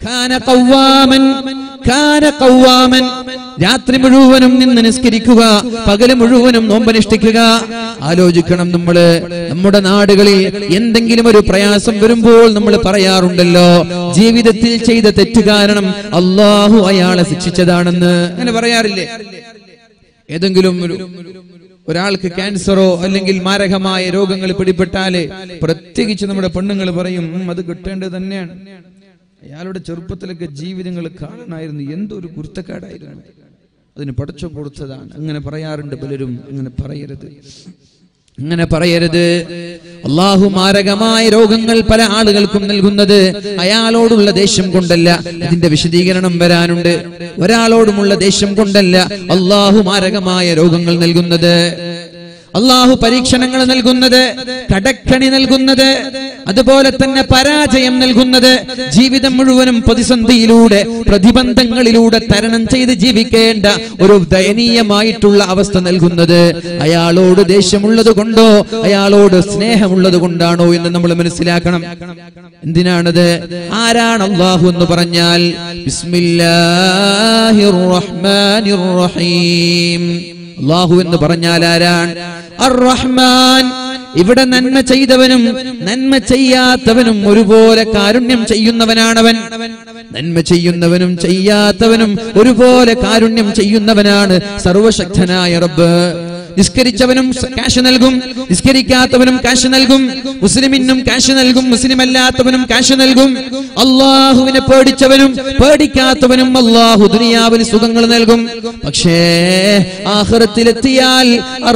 കാന ഖവ്വാമൻ കാന ഖവ്വാമൻ രാത്രി മുഴുവനും നിന്ന് നിസ്കരിക്കുക പകല് മുഴുവനും നോമ്പനുഷ്ഠിക്കുക ആലോചിക്കണം നമ്മള് നമ്മുടെ നാടുകളിൽ എന്തെങ്കിലും ഒരു പ്രയാസം വരുമ്പോൾ നമ്മൾ പറയാറുണ്ടല്ലോ ജീവിതത്തിൽ ചെയ്ത തെറ്റ് കാരണം അള്ളാഹു അയാളെ ശിക്ഷിച്ചതാണെന്ന് അങ്ങനെ പറയാറില്ലേ ഏതെങ്കിലും ഒരു ഒരാൾക്ക് ക്യാൻസറോ അല്ലെങ്കിൽ മാരകമായ രോഗങ്ങൾ പിടിപെട്ടാല് പ്രത്യേകിച്ച് നമ്മുടെ പെണ്ണുങ്ങൾ പറയും "ഉം, അത് കിട്ടേണ്ടത് തന്നെയാണ് അയാളുടെ ചെറുപ്പത്തിലൊക്കെ ജീവിതങ്ങൾ കാണണമായിരുന്നു എന്തൊരു കുരുത്തക്കാടായിരുന്നു അതിന് പടച്ചോ കൊടുത്തതാണ് അങ്ങനെ പറയാറുണ്ട് പലരും അങ്ങനെ പറയരുത് അങ്ങനെ പറയരുത് അള്ളാഹു മാരകമായ രോഗങ്ങൾ പല ആളുകൾക്കും നൽകുന്നത് അയാളോടുള്ള ദേഷ്യം കൊണ്ടല്ല ഇതിന്റെ വിശദീകരണം വരാനുണ്ട് ഒരാളോടുമുള്ള ദേഷ്യം കൊണ്ടല്ല അള്ളാഹു മാരകമായ രോഗങ്ങൾ നൽകുന്നത് അള്ളാഹു പരീക്ഷണങ്ങൾ നൽകുന്നത് കടക്കണി നൽകുന്നത് അതുപോലെ തന്നെ പരാജയം നൽകുന്നത് ജീവിതം മുഴുവനും പ്രതിസന്ധിയിലൂടെ പ്രതിബന്ധങ്ങളിലൂടെ തരണം ചെയ്ത് ജീവിക്കേണ്ട ഒരു ദയനീയമായിട്ടുള്ള അവസ്ഥ നൽകുന്നത് അയാളോട് ദേഷ്യമുള്ളത് കൊണ്ടോ അയാളോട് സ്നേഹമുള്ളത് കൊണ്ടാണോ എന്ന് നമ്മൾ മനസ്സിലാക്കണം എന്തിനാണത് ആരാണ് അള്ളാഹു എന്ന് പറഞ്ഞാൽ ബിസ്മില്ലാഹിർ റഹ്മാനിർ റഹീം അള്ളാഹു എന്ന് പറഞ്ഞാൽ ആരാണ് അർ റഹ്മാൻ ഇവിടെ നന്മ ചെയ്തവനും നന്മ ചെയ്യാത്തവനും ഒരുപോലെ കാരുണ്യം ചെയ്യുന്നവനാണവൻ നന്മ ചെയ്യുന്നവനും ചെയ്യാത്തവനും ഒരുപോലെ കാരുണ്യം ചെയ്യുന്നവനാണ് സർവശക്തനായ റബ്ബ് നിസ്കരിച്ചവനും കാശ് നൽകും നിസ്കരിക്കാത്തവനും കാശ് നൽകും മുസ്ലിമിനും കാശ് നൽകും മുസ്ലിം അല്ലാത്തവനും കാശ് നൽകും അള്ളാഹുവിനെ പേടിച്ചവനും പേടിക്കാത്തവനും അള്ളാഹു ദുനിയാവിന് സുഖങ്ങൾ നൽകും പക്ഷേ ആഹ്റത്തിലെത്തിയാൽ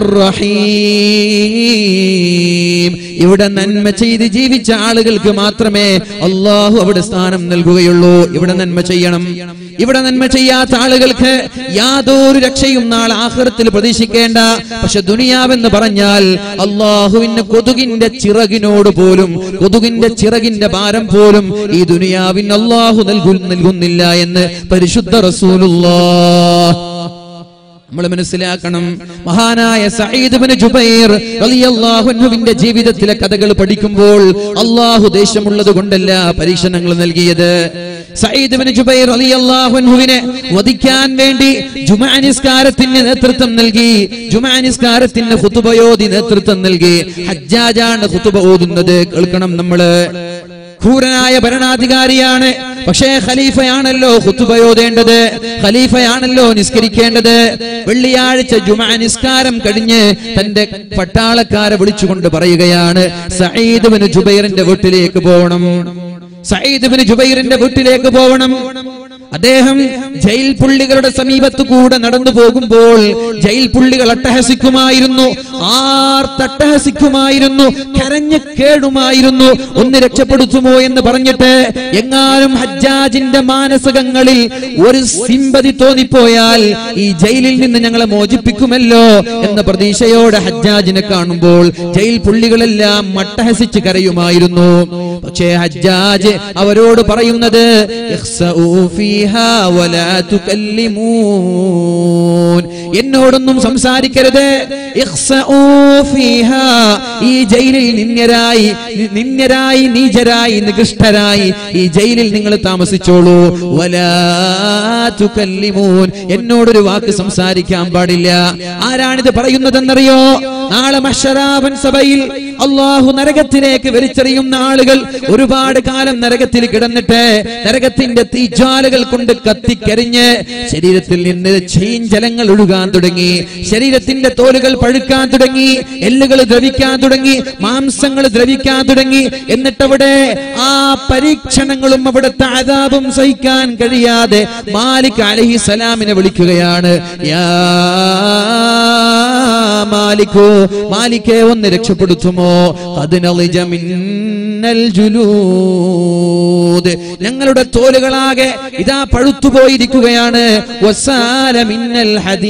അർ-റഹീം ഇവിടെ നന്മ ചെയ്ത് ജീവിച്ച ആളുകൾക്ക് മാത്രമേ അള്ളാഹു അവിടെ സ്ഥാനം നൽകുകയുള്ളൂ ഇവിടെ നന്മ ചെയ്യണം ഇവിടെ നന്മ ചെയ്യാത്ത ആളുകൾക്ക് യാതൊരു രക്ഷയും നാളെ ആഹ്റത്തിൽ പ്രതീക്ഷിക്കേണ്ട പക്ഷെ ദുനിയാവെന്ന് പറഞ്ഞാൽ അള്ളാഹുവിന് കൊതുകിന്റെ ചിറകിനോട് പോലും കൊതുകിന്റെ ചിറകിന്റെ ഭാരം പോലും ഈ ദുനിയാവിന് അള്ളാഹു നൽകു നൽകുന്നില്ല എന്ന് പരിശുദ്ധ റസൂലുള്ളാഹ് നമ്മൾ മനസ്സിലാക്കണം മഹാനായ സഈദ് ഇബ്നു ജുബൈർ റളിയല്ലാഹു അൻഹുവിന്റെ ജീവിതത്തിലെ കഥകൾ പഠിക്കുമ്പോൾ അള്ളാഹു ദേഷ്യമുള്ളത് കൊണ്ടല്ല പരീക്ഷണങ്ങൾ നൽകിയത് സഈദ് ഇബ്നു ജുബൈർ റളിയല്ലാഹു അൻഹുവിനെ വധിക്കാൻ വേണ്ടി ജുമാ നിസ്കാരത്തിന് നേതൃത്വം നൽകി ജുമാ നിസ്കാരത്തിന് ഖുതുബയോദി നേതൃത്വം നൽകി ഹജ്ജാജാണ് ഖുതുബ ഓതുന്നത് കേൾക്കണം നമ്മള് ക്രൂരനായ ഭരണാധികാരിയാണ് പക്ഷേ ഖലീഫയാണല്ലോ ഖുത്തുബയോദേണ്ടത് ഖലീഫയാണല്ലോ നിസ്കരിക്കേണ്ടത് വെള്ളിയാഴ്ച ജുമാ നിസ്കാരം കഴിഞ്ഞ് തന്റെ പട്ടാളക്കാരെ വിളിച്ചുകൊണ്ട് പറയുകയാണ് സഈദ് ബിൻ ജുബൈറിന്റെ വീട്ടിലേക്ക് പോകണം സഈദ് ബിൻ ജുബൈറിന്റെ വീട്ടിലേക്ക് പോകണം അദ്ദേഹം ജയിൽ പുള്ളികളുടെ സമീപത്ത് കൂടെ നടന്നു പോകുമ്പോൾ ജയിൽ പുള്ളികൾ അട്ടഹസിക്കുമായിരുന്നു ആർത്തട്ടഹസിക്കുമായിരുന്നു കരഞ്ഞു കേടുമായിരുന്നു ഒന്ന് രക്ഷപ്പെടുത്തുമോ എന്ന് പറഞ്ഞിട്ട് എങ്ങാനും ഹജ്ജാജിന്റെ മാനസകങ്ങളിൽ ഒരു സിമ്പതി തോന്നിപ്പോയാൽ ഈ ജയിലിൽ നിന്ന് ഞങ്ങളെ മോചിപ്പിക്കുമല്ലോ എന്ന പ്രതീക്ഷയോടെ ഹജ്ജാജിനെ കാണുമ്പോൾ ജയിൽ പുള്ളികളെല്ലാം മട്ടഹസിച്ച് കരയുമായിരുന്നു പക്ഷേ ഹജ്ജാജ് അവരോട് പറയുന്നത് "ഇഖ്സഊ ഫീഹാ വലാ തുകല്ലിമൂൻ." എന്നോടൊന്നും സംസാരിക്കരുത് ഇഖ്സഊ ഫീഹാ. ഈ ജയിലിൽ നിന്യരായി നിന്യരായി നീചരായി നികൃഷ്ടരായി ഈ ജയിലിൽ നിങ്ങൾ താമസിച്ചോളൂ വലാ തുകല്ലിമൂൻ. എന്നോടൊരു വാക്ക് സംസാരിക്കാൻ പാടില്ല ആരാണിത് പറയുന്നതെന്നറിയോ നാളെ മഷറാവൻ സഭയിൽ അള്ളാഹു നരകത്തിലേക്ക് വലിച്ചെറിയുന്ന ആളുകൾ ഒരുപാട് കാലം നരകത്തിൽ കിടന്നിട്ട് നരകത്തിന്റെ തീജ്വാലകൾ കൊണ്ട് കത്തിക്കരിഞ്ഞ് ശരീരത്തിൽ നിന്ന് ചീഞ്ചലങ്ങൾ ഒഴുകാൻ തുടങ്ങി ശരീരത്തിന്റെ തോലുകൾ പഴുക്കാൻ തുടങ്ങി എല്ലുകൾ ദ്രവിക്കാൻ തുടങ്ങി മാംസങ്ങൾ ദ്രവിക്കാൻ തുടങ്ങി എന്നിട്ടവിടെ ആ പരീക്ഷണങ്ങളും അവിടുത്തെ ആദാബും സഹിക്കാൻ കഴിയാതെ മാലിക് അലഹി സലാമിനെ വിളിക്കുകയാണ് യാ മാലിക്കോ മാലിക്കെ ഒന്ന് രക്ഷപ്പെടുത്തുമോ അതിനളിജ മിന്നൽ ജുലൂദ് ഞങ്ങളുടെ തോലുകളാകെ ഇതാ പഴുത്തുപോയിരിക്കുകയാണ് വസാല മിന്നൽ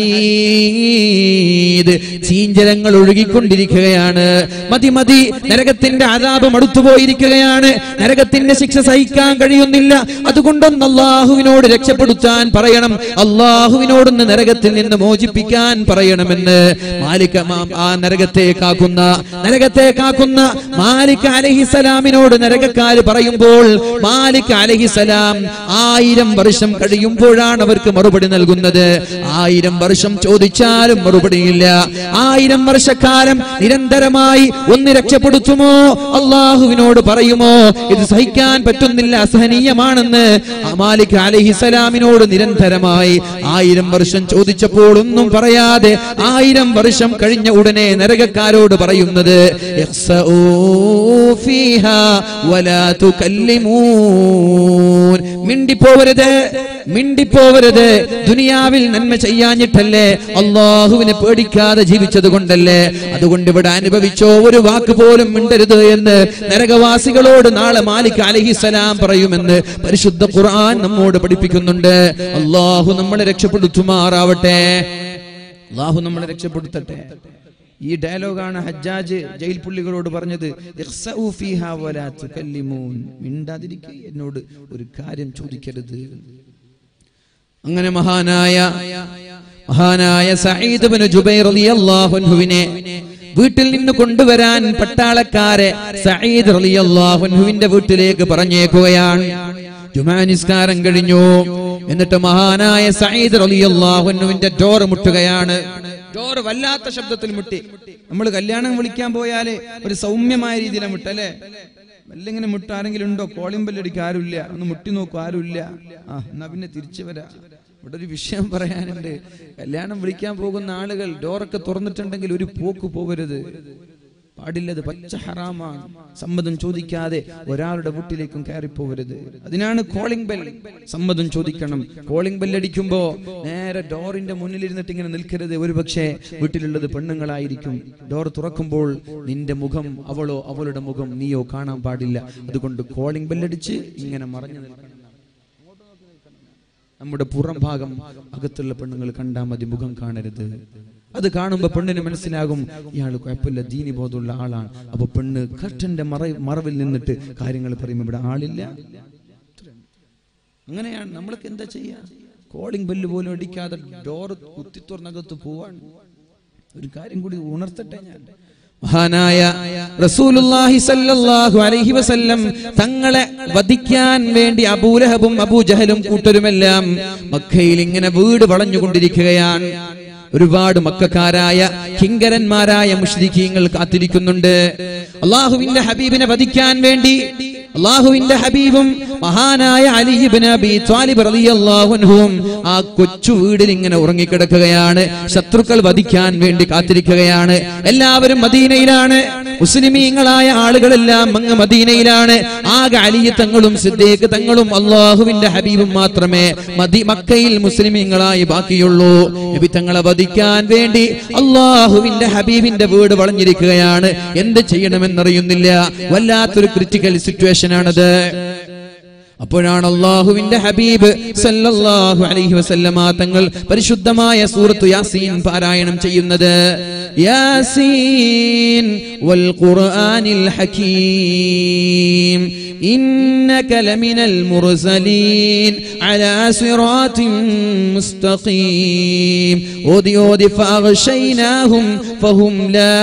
ഹദീദ് ചീഞ്ചലങ്ങൾ ഒഴുകിക്കൊണ്ടിരിക്കുകയാണ് മതി മതി നരകത്തിന്റെ ആദാപം അടുത്തുപോയിരിക്കുകയാണ് നരകത്തിന്റെ ശിക്ഷ സഹിക്കാൻ കഴിയുന്നില്ല അതുകൊണ്ടൊന്ന് അള്ളാഹുവിനോട് രക്ഷപ്പെടുത്താൻ പറയണം അള്ളാഹുവിനോടൊന്ന് നരകത്തിൽ നിന്ന് മോചിപ്പിക്കാൻ പറയണമെന്ന് മാലിക് മാ- ആ നരകത്തെ കാക്കുന്ന നരകത്തെ കാക്കുന്ന മാലിക് അലഹിസലാമിനോട് നരകക്കാര് പറയുമ്പോൾ മാലിക് അലഹിസലാം ആയിരം വർഷം കഴിയുമ്പോഴാണ് അവർക്ക് മറുപടി നൽകുന്നത് ആയിരം വർഷം ചോദിച്ചാലും മറുപടിയില്ല ആയിരം വർഷക്കാലം നിരന്തരമായി ഒന്ന് രക്ഷപ്പെടുത്തുമോ അള്ളാഹുവിനോട് പറയുമോ ഇത് സഹിക്കാൻ പറ്റുന്നില്ല അസഹനീയമാണെന്ന് ആ മാലിക് അലഹിസലാമിനോട് നിരന്തരമായി ആയിരം വർഷം ചോദിച്ചപ്പോൾ ഒന്നും പറയാതെ ആയിരം വർഷം കഴിഞ്ഞ ഉടനെ നരകക്കാരോട് പറയുന്നത് "ഇഖ്സഊ ഫീഹാ വലാ തുകല്ലിമൂൻ." മിണ്ടിപ്പോവരുത് മിണ്ടിപ്പോവരുത് ദുനിയാവിൽ നന്മ ചെയ്യാഞ്ഞിട്ടല്ലേ അള്ളാഹുവിനെ പേടിക്കാതെ ജീവിച്ചത് കൊണ്ടല്ലേ അതുകൊണ്ട് ഇവിടെ അനുഭവിച്ചോ ഒരു വാക്ക് പോലും മിണ്ടരുത് എന്ന് നരകവാസികളോട് നാളെ മാലിക് അലഹിസലാം പറയുമെന്ന് പരിശുദ്ധ ഖുർആൻ നമ്മോട് പഠിപ്പിക്കുന്നുണ്ട് അള്ളാഹു നമ്മളെ രക്ഷപ്പെടുത്തുമാറാവട്ടെ അള്ളാഹു നമ്മളെ രക്ഷപ്പെടുത്തട്ടെ ഈ ഡയലോഗാണ് ഹജ്ജാജ് ജയിൽ പുള്ളികളോട് പറഞ്ഞത് "ഇഖ്സഊ ഫീഹാ വലാ തുകല്ലിമൂൻ." മിണ്ടാതിരിക്കുക എന്നോട് ഒരു കാര്യം ചോദിക്കരുത് അങ്ങനെ മഹാനായ മഹാനായ സഈദ് ബിൻ ജുബൈർ റളിയല്ലാഹു അൻഹുവിനെ വീട്ടിൽ നിന്ന് കൊണ്ടുവരാൻ പട്ടാളക്കാരെ സഈദ് റളിയല്ലാഹു അൻഹുവിന്റെ വീട്ടിലേക്ക് പറഞ്ഞേക്കുകയാണ് ജുമാ നിസ്കാരം കഴിഞ്ഞു എന്നിട്ട് മഹാനായ സഈദ് റളിയല്ലാഹു അൻഹുവിന്റെ ഡോർ മുട്ടുകയാണ് ഡോർ വല്ലാത്ത ശബ്ദത്തിൽ മുട്ടി നമ്മൾ കല്യാണം വിളിക്കാൻ പോയാല് ഒരു സൗമ്യമായ രീതിയിലാണ് മുട്ടല്ലേ വല്ലിങ്ങനെ മുട്ട ആരെങ്കിലും ഉണ്ടോ കോളിംഗ് ബെല്ലടിക്ക് ആരുമില്ല ഒന്ന് മുട്ടി നോക്കൂ ആരുമില്ല ആ എന്നാ പിന്നെ തിരിച്ചു വരാ ഇവിടെ ഒരു വിഷയം പറയാനുണ്ട് കല്യാണം വിളിക്കാൻ പോകുന്ന ആളുകൾ ഡോറൊക്കെ തുറന്നിട്ടുണ്ടെങ്കിൽ ഒരു പോക്ക് പോകരുത് പാടില്ലത് പച്ച ഹറാമാണ് സമ്മതം ചോദിക്കാതെ ഒരാളുടെ വീട്ടിലേക്കും കയറിപ്പോവരുത് അതിനാണ് കോളിംഗ് ബെൽ സമ്മതം ചോദിക്കണം കോളിംഗ് ബെൽ അടിക്കുമ്പോ നേരെ ഡോറിന്റെ മുന്നിൽ ഇരുന്നിട്ട് ഇങ്ങനെ നിൽക്കരുത് ഒരു പക്ഷേ വീട്ടിലുള്ളത് പെണ്ണുങ്ങളായിരിക്കും ഡോർ തുറക്കുമ്പോൾ നിന്റെ മുഖം അവളോ അവളുടെ മുഖം നീയോ കാണാൻ പാടില്ല അതുകൊണ്ട് കോളിംഗ് ബെല്ലടിച്ച് ഇങ്ങനെ മറഞ്ഞു നിൽക്കണം നമ്മുടെ പുറം ഭാഗം അകത്തുള്ള പെണ്ണുങ്ങൾ കണ്ടാൽ മതി മുഖം കാണരുത് അത് കാണുമ്പോ പെണ്ണിന് മനസ്സിലാകും ഇയാൾ കുഴപ്പമില്ല ദീനി ബോധമുള്ള ആളാണ് അപ്പൊ പെണ്ണ് കർട്ടന്റെ മറ മറവിൽ നിന്നിട്ട് കാര്യങ്ങൾ പറയുമ്പോൾ ഇവിടെ ആളില്ല അങ്ങനെയാണ് നമ്മളൊക്കെ എന്താ ചെയ്യാ കോളിംഗ് ബെല്ല് പോലും അടിക്കാതെ ഡോർ കുത്തി തുറന്നകത്ത് പോവാൻ ഒരു കാര്യം കൂടി ഉണർത്തട്ടെ ഞാൻ മഹാനായ റസൂലുള്ളാഹി സല്ലല്ലാഹു അലൈഹി വസല്ലം തങ്ങളെ വധിക്കാൻ വേണ്ടി അബൂലഹബും അബൂജഹലും കൂട്ടരുമെല്ലാം മക്കയിൽ ഇങ്ങനെ വീട് വളഞ്ഞുകൊണ്ടിരിക്കുകയാണ് ഒരുപാട് മക്കാരായ കിങ്കരന്മാരായ മുഷ്രിഖീങ്ങൾ കാത്തിരിക്കുന്നുണ്ട് അള്ളാഹുവിന്റെ ഹബീബിനെ വധിക്കാൻ വേണ്ടി അള്ളാഹുവിന്റെ ഹബീബും മഹാനായ അലിബിൻ അബി ത്വാലിബ് റളിയല്ലാഹു അൻഹുവും ആ കൊച്ചു വീടിൽ ഇങ്ങനെ ഉറങ്ങിക്കിടക്കുകയാണ് ശത്രുക്കൾ വധിക്കാൻ വേണ്ടി കാത്തിരിക്കുകയാണ് എല്ലാവരും മദീനയിലാണ് മുസ്ലിമീങ്ങളായ ആളുകളെല്ലാം അങ്ങ് മദീനയിലാണ് ആകെ അലിയ തങ്ങളും സിദ്ദീഖ് തങ്ങളും അള്ളാഹുവിന്റെ ഹബീബും മാത്രമേ മദി മക്കയിൽ മുസ്ലിമീങ്ങളായി ബാക്കിയുള്ളൂ നബി തങ്ങളെ വധിക്കാൻ വേണ്ടി അള്ളാഹുവിന്റെ ഹബീബിന്റെ വീട് വളഞ്ഞിരിക്കുകയാണ് എന്ത് ചെയ്യണമെന്നറിയുന്നില്ല വല്ലാത്തൊരു ക്രിറ്റിക്കൽ സിറ്റുവേഷൻ ആണത് അപ്പോഴാണ് അള്ളാഹുവിന്റെ ഹബീബ് സല്ലല്ലാഹു അലൈഹി വസല്ലമ തങ്ങൾ പരിശുദ്ധമായ സൂറത്തു യാസീൻ പാരായണം ചെയ്യുന്നത് യാസീൻ വൽ ഖുർആനിൽ ഹകീം إنك لمن المرسلين على صراط مستقيم أودي أودي فأغشيناهم فهم لا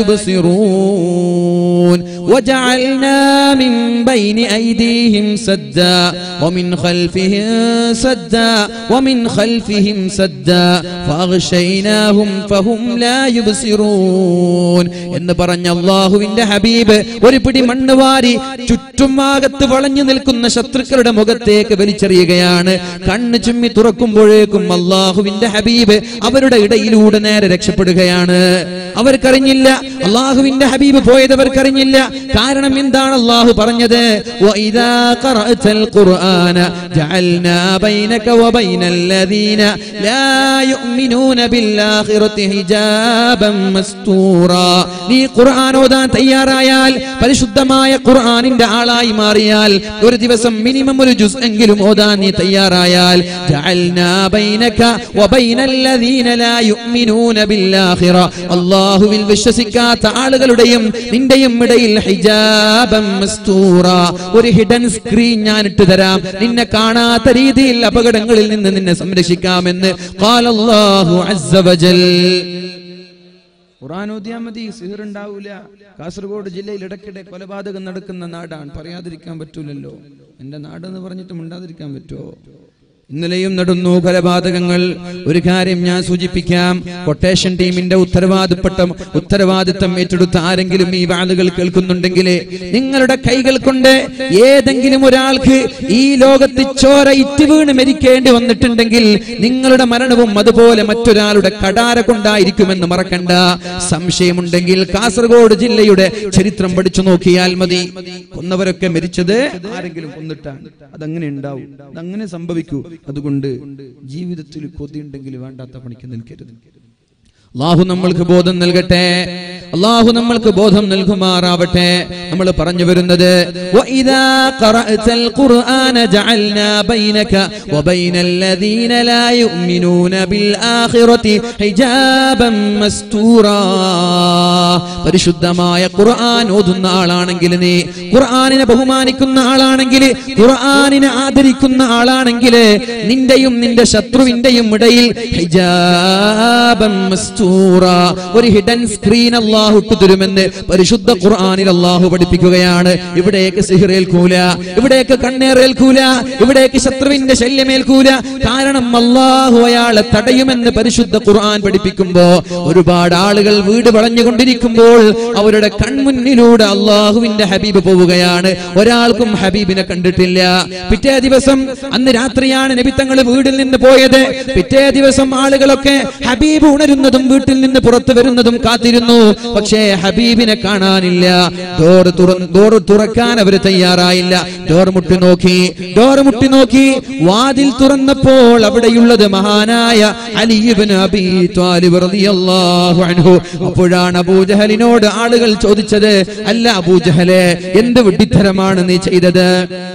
يبصرون وجعلنا من بين أيديهم سدا ومن خلفهم سدا ومن خلفهم سدا فأغشيناهم فهم لا يبصرون എന്ന് പറഞ്ഞ അള്ളാഹുവിന്റെ ഹബീബ് ഒരു പിടി മണ്ണ് വാരി ചുറ്റുമാകത്ത് വളഞ്ഞു നിൽക്കുന്ന ശത്രുക്കളുടെ മുഖത്തേക്ക് വലിച്ചെറിയുകയാണ് കണ്ണ് ചുമ്മി തുറക്കുമ്പോഴേക്കും അള്ളാഹുവിന്റെ ഹബീബ് അവരുടെ ഇടയിലൂടെ നേരെ രക്ഷപ്പെടുകയാണ് അവർക്കറിഞ്ഞില്ല അള്ളാഹുവിന്റെ ഹബീബ് പോയത് അവർക്കറിഞ്ഞില്ല കാരണം എന്താണ് അള്ളാഹു പറഞ്ഞത് وَإِذَا قَرَأْتَ الْقُرْآنَ جَعَلْنَا بَيْنَكَ وَبَيْنَ الَّذِينَ لَا يُؤْمِنُونَ بِالْآخِرَةِ حِجَابًا مَسْتُورًا നീ ഖുർആൻ ഓതാൻ തയ്യാറായാൽ പരിശുദ്ധമായ ഖുർആനിന്റെ ആളായി മാറിയാൽ ഒരു ദിവസം മിനിമം ഒരു ജുസ് എങ്കിലും ഓതാൻ നീ തയ്യാറായാൽ ജഅൽനാ ബൈനക വബൈന الذين لا يؤمنون بالآخرة അല്ലാഹുവിൽ വിശ്വസിക്കാത്ത ആളുകളുടെയും നിന്റെയും ഇടയിൽ ഹിജാബം മസ്തൂറ ഒരു ഹിഡൻ സ്ക്രീൻ ഞാൻ ഇട്ട് തരാം നിന്നെ കാണാത്ത രീതിയിൽ അപകടങ്ങളിൽ നിന്ന് നിന്നെ സംരക്ഷിക്കാമെന്ന് ഖാല അല്ലാഹു അസ്സ വജൽ ഖുർആൻ ഓതിയാൽ മതി സിഹർ ഉണ്ടാവൂല കാസർഗോഡ് ജില്ലയിൽ ഇടയ്ക്കിടെ കൊലപാതകം നടക്കുന്ന നാടാണ് പറയാതിരിക്കാൻ പറ്റൂലല്ലോ എന്റെ നാടെന്ന് പറഞ്ഞിട്ട് മിണ്ടാതിരിക്കാൻ പറ്റുമോ ഇന്നലെയും നടന്നു കൊലപാതകങ്ങൾ ഒരു കാര്യം ഞാൻ സൂചിപ്പിക്കാം കൊട്ടേഷൻ ടീമിന്റെ ഉത്തരവാദിപ്പെട്ട ഉത്തരവാദിത്തം ഏറ്റെടുത്ത ആരെങ്കിലും ഈ വാളുകൾ കേൾക്കുന്നുണ്ടെങ്കിൽ നിങ്ങളുടെ കൈകൾ കൊണ്ട് ഏതെങ്കിലും ഒരാൾക്ക് ഈ ലോകത്ത് ചോര ഇറ്റ് വീണ് മരിക്കേണ്ടി വന്നിട്ടുണ്ടെങ്കിൽ നിങ്ങളുടെ മരണവും അതുപോലെ മറ്റൊരാളുടെ കടാര കൊണ്ടായിരിക്കുമെന്ന് മറക്കണ്ട സംശയമുണ്ടെങ്കിൽ കാസർഗോഡ് ജില്ലയുടെ ചരിത്രം പഠിച്ചു നോക്കിയാൽ മതി കൊന്നവരൊക്കെ മരിച്ചത് ആരെങ്കിലും കൊന്നിട്ടാണ് അതങ്ങനെ ഉണ്ടാവും അതങ്ങനെ സംഭവിക്കൂ അതുകൊണ്ട് ജീവിതത്തിൽ കൊതിയുണ്ടെങ്കിൽ വേണ്ടാത്ത പണിക്ക് നിൽക്കരുത് അള്ളാഹു നമ്മൾക്ക് ബോധം നൽകട്ടെ അള്ളാഹു നമ്മൾക്ക് ബോധം നൽകുമാറാവട്ടെ നമ്മൾ പറഞ്ഞു വരുന്നത് وَإِذَا قَرَأْتَ الْقُرْآنَ جَعَلْنَا بَيْنَكَ وَبَيْنَ الَّذِينَ لَا يُؤْمِنُونَ بِالْآخِرَةِ حِجَابًا مَسْتُورًا പരിശുദ്ധമായ ഖുർആൻ ഓതുന്ന ആളാണെങ്കിൽ നീ ഖുർആനിനെ ബഹുമാനിക്കുന്ന ആളാണെങ്കിൽ ഖുർആനിനെ ആദരിക്കുന്ന ആളാണെങ്കിൽ നിന്റെയും നിന്റെ ശത്രുവിന്റെയും ഇടയിൽ ഹിജാബൻ മസ്തൂറ ഒരു ഹിഡൻ സ്ക്രീൻ അള്ളാഹു ഇട്ടുതരുമെന്ന് പരിശുദ്ധ ഖുർആനിൽ അള്ളാഹു പഠിപ്പിക്കുകയാണ് ഇവിടേക്ക് സിഹിറേൽക്കൂല ഇവിടേക്ക് കണ്ണേറേൽക്കൂല ഇവിടേക്ക് ശത്രുവിന്റെ ശല്യമേൽക്കൂല കാരണം അള്ളാഹു അയാളെ തടയുമെന്ന് പരിശുദ്ധ ഖുർആൻ പഠിപ്പിക്കുമ്പോ ഒരുപാട് ആളുകൾ വീട് വളഞ്ഞുകൊണ്ടിരിക്കുമ്പോൾ അവരുടെ കൺമുന്നിലൂടെ അള്ളാഹുവിന്റെ ഹബീബ് പോവുകയാണ് ഒരാൾക്കും ഹബീബിനെ കണ്ടിട്ടില്ല പിറ്റേ ദിവസം അന്ന് രാത്രിയാണ് നബിത്തങ്ങൾ വീടിൽ നിന്ന് പോയത് പിറ്റേ ദിവസം ആളുകളൊക്കെ ഹബീബ് ഉണരുന്നതും വീട്ടിൽ നിന്ന് പുറത്തു വരുന്നതും കാത്തിരുന്നു പക്ഷേ ഹബീബിനെ കാണാനില്ല ഡോർ തുറന്ന് ഡോർ തുറക്കാൻ അവർ തയ്യാറായില്ല ഡോർ മുട്ടി നോക്കി ഡോർ മുട്ടി നോക്കി വാതിൽ തുറന്നപ്പോൾ അവിടെയുള്ളത് മഹാനായ അലിബിന് അബി ത്വാലിബ് റളിയല്ലാഹു അൻഹു അപ്പോഴാണ് അബൂജഹലിനോട് ആളുകൾ ചോദിച്ചത് അല്ല അബൂജഹലെ എന്ത് വിഡ്ഢിത്തരമാണ് നീ ചെയ്തത്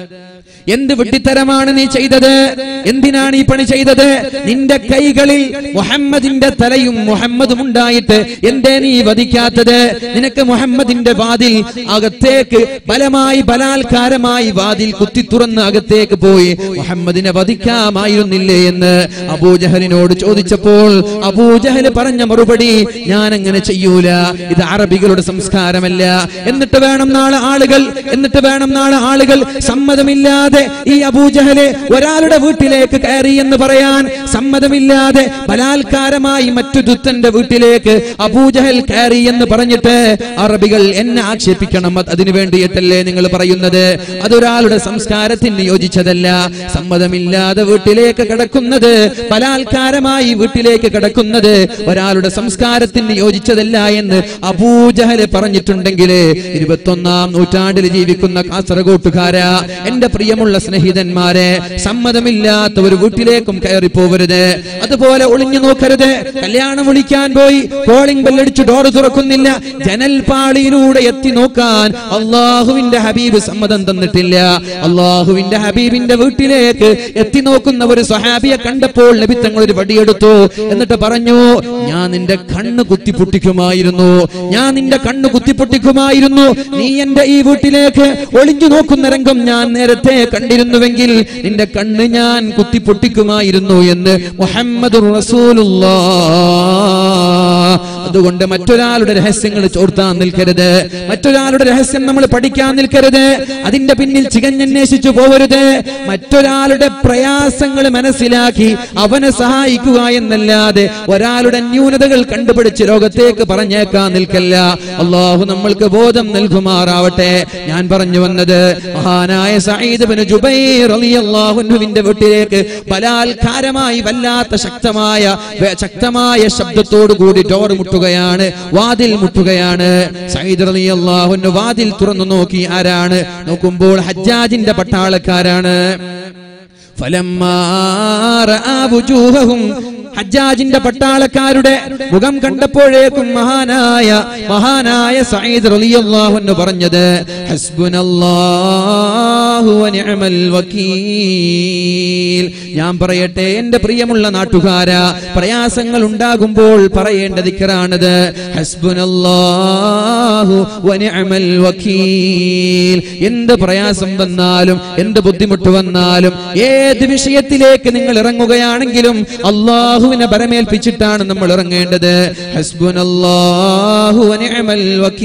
എന്ത് വിഡ്ഢിത്തരമാണ് നീ ചെയ്തത് എന്തിനാണ് ഈ പണി ചെയ്തത് നിന്റെ കൈകളിൽ മുഹമ്മദിന്റെ തലയും മുഹമ്മദും ഉണ്ടായിട്ട് എന്തേ നീ വധിക്കാത്തത് നിനക്ക് മുഹമ്മദിന്റെ വാതിൽ അകത്തേക്ക് ബലമായി ബലാത്കാരമായി വാതിൽ കുത്തി തുറന്ന് അകത്തേക്ക് പോയി മുഹമ്മദിനെ വധിക്കാമായിരുന്നില്ലേ എന്ന് അബൂജഹലിനോട് ചോദിച്ചപ്പോൾ അബൂജഹൽ പറഞ്ഞ മറുപടി ഞാൻ അങ്ങനെ ചെയ്യൂല ഇത് അറബികളുടെ സംസ്കാരമല്ല എന്നിട്ട് വേണം നാളെ ആളുകൾ എന്നിട്ട് വേണം നാളെ ആളുകൾ സമ്മതമില്ലാതെ ഈ അബൂജഹല് ഒരാളുടെ വീട്ടിലേക്ക് കയറി എന്ന് പറയാൻ സമ്മതമില്ലാതെ ബലാത്കാരമായി മറ്റു ദുത്തന്റെ വീട്ടിലേക്ക് അബൂജഹൽ കയറി എന്ന് പറഞ്ഞിട്ട് അറബികൾ എന്നെ ആക്ഷേപിക്കണം അത് അതിനു വേണ്ടിയിട്ടല്ലേ നിങ്ങൾ പറയുന്നത് അതൊരാളുടെ സംസ്കാരത്തിന് യോജിച്ചതല്ല സമ്മതമില്ലാതെ വീട്ടിലേക്ക് കിടക്കുന്നത് ബലാത്കാരമായി വീട്ടിലേക്ക് കിടക്കുന്നത് ഒരാളുടെ സംസ്കാരത്തിന് യോജിച്ചതല്ല എന്ന് അബൂജഹല് പറഞ്ഞിട്ടുണ്ടെങ്കിൽ ഇരുപത്തൊന്നാം നൂറ്റാണ്ടിൽ ജീവിക്കുന്ന കാസർഗോട്ടുകാരാ എന്റെ പ്രിയമുള്ള സ്നേഹിതന്മാരെ സമ്മതമില്ലാത്ത ഒരു വീട്ടിലേക്കും കയറി പോകരുത് അതുപോലെ ഒളിഞ്ഞു നോക്കരുത് കല്യാണം വിളിക്കാൻ പോയി കോളിംഗ് ബെല്ലടിച്ച് ഡോർ തുറക്കുന്നില്ല ജനൽ പാളിയിലൂടെ എത്തി നോക്കാൻ അള്ളാഹുവിന്റെ ഹബീബ് സമ്മതം തന്നിട്ടില്ല അള്ളാഹുവിന്റെ ഹബീബിന്റെ വീട്ടിലേക്ക് എത്തി നോക്കുന്ന ഒരു സ്വഹാബിയെ കണ്ടപ്പോൾ ലഭിത്തങ്ങൾ ഒരു വടിയെടുത്തു എന്നിട്ട് പറഞ്ഞു ഞാൻ നിന്റെ കണ്ണ് കുത്തിപ്പൊട്ടിക്കുമായിരുന്നു ഞാൻ നിന്റെ കണ്ണ് കുത്തിപ്പൊട്ടിക്കുമായിരുന്നു നീ എന്റെ ഈ വീട്ടിലേക്ക് ഒളിഞ്ഞു നോക്കുന്ന രംഗം ഞാൻ നേരത്തെ കണ്ടിരുന്നുവെങ്കിൽ നിന്റെ കണ്ണ് ഞാൻ കുത്തിപ്പൊട്ടിക്കുമായിരുന്നു എന്ന് മുഹമ്മദ് അതുകൊണ്ട് മറ്റൊരാളുടെ രഹസ്യങ്ങൾ ചോർത്താൻ നിൽക്കരുത് മറ്റൊരാളുടെ രഹസ്യം നമ്മൾ പഠിക്കാൻ നിൽക്കരുത് അതിന്റെ പിന്നിൽ ചികഞ്ഞന്വേഷിച്ചു പോവരുത് മറ്റൊരാളുടെ പ്രയാസങ്ങൾ മനസ്സിലാക്കി അവനെ സഹായിക്കുക എന്നല്ലാതെ ഒരാളുടെ ന്യൂനതകൾ കണ്ടുപിടിച്ച് ലോകത്തേക്ക് പറഞ്ഞേക്കാൻ നിൽക്കല്ല അള്ളാഹു നമ്മൾക്ക് ബോധം നൽകുമാറാവട്ടെ ഞാൻ പറഞ്ഞു വന്നത് മഹാനായ സഈദ് ബിൻ ജുബൈർ റളിയല്ലാഹുവിന്റെ വീട്ടിലേക്ക് ബലാത്കാരമായി വല്ലാത്ത ശക്തമായ വേ- ശക്തമായ ശബ്ദത്തോടു കൂടി ഡോർ മുട്ടുകയാണ് വാതിൽ മുട്ടുകയാണ് സയ്യിദ് റളിയല്ലാഹുവിന് വാതിൽ തുറന്നു നോക്കി ആരാണ് നോക്കുമ്പോൾ ഹജ്ജാജിന്റെ പട്ടാളക്കാരാണ് ഫലമ്മാ റആ വുജൂഹഹും ഹജ്ജാജിന്റെ പട്ടാളക്കാരുടെ മുഖം കണ്ടപ്പോഴേക്കും മഹാനായ മഹാനായ സയ്യിദ് റളിയല്ലാഹു അൻഹു പറഞ്ഞത് ഹസ്ബുനല്ലാഹു ഹസ്ബുനല്ലാഹു വനിഅമൽ വക്കീൽ ഞാൻ പറയട്ടെ എന്റെ പ്രിയമുള്ള നാട്ടുകാരാ പ്രയാസങ്ങൾ ഉണ്ടാകുമ്പോൾ പറയേണ്ട ദിക്കറാണിത് ഹസ്ബുനല്ലാഹു വനിഅമൽ വക്കീൽ എന്ത് പ്രയാസം വന്നാലും എന്ത് ബുദ്ധിമുട്ട് വന്നാലും ഏത് വിഷയത്തിലേക്ക് നിങ്ങൾ ഇറങ്ങുകയാണെങ്കിലും അള്ളാഹുവിനെ പരമേൽപ്പിച്ചിട്ടാണ് നമ്മൾ ഇറങ്ങേണ്ടത് ഹസ്ബുനല്ലാഹു വനിഅമൽ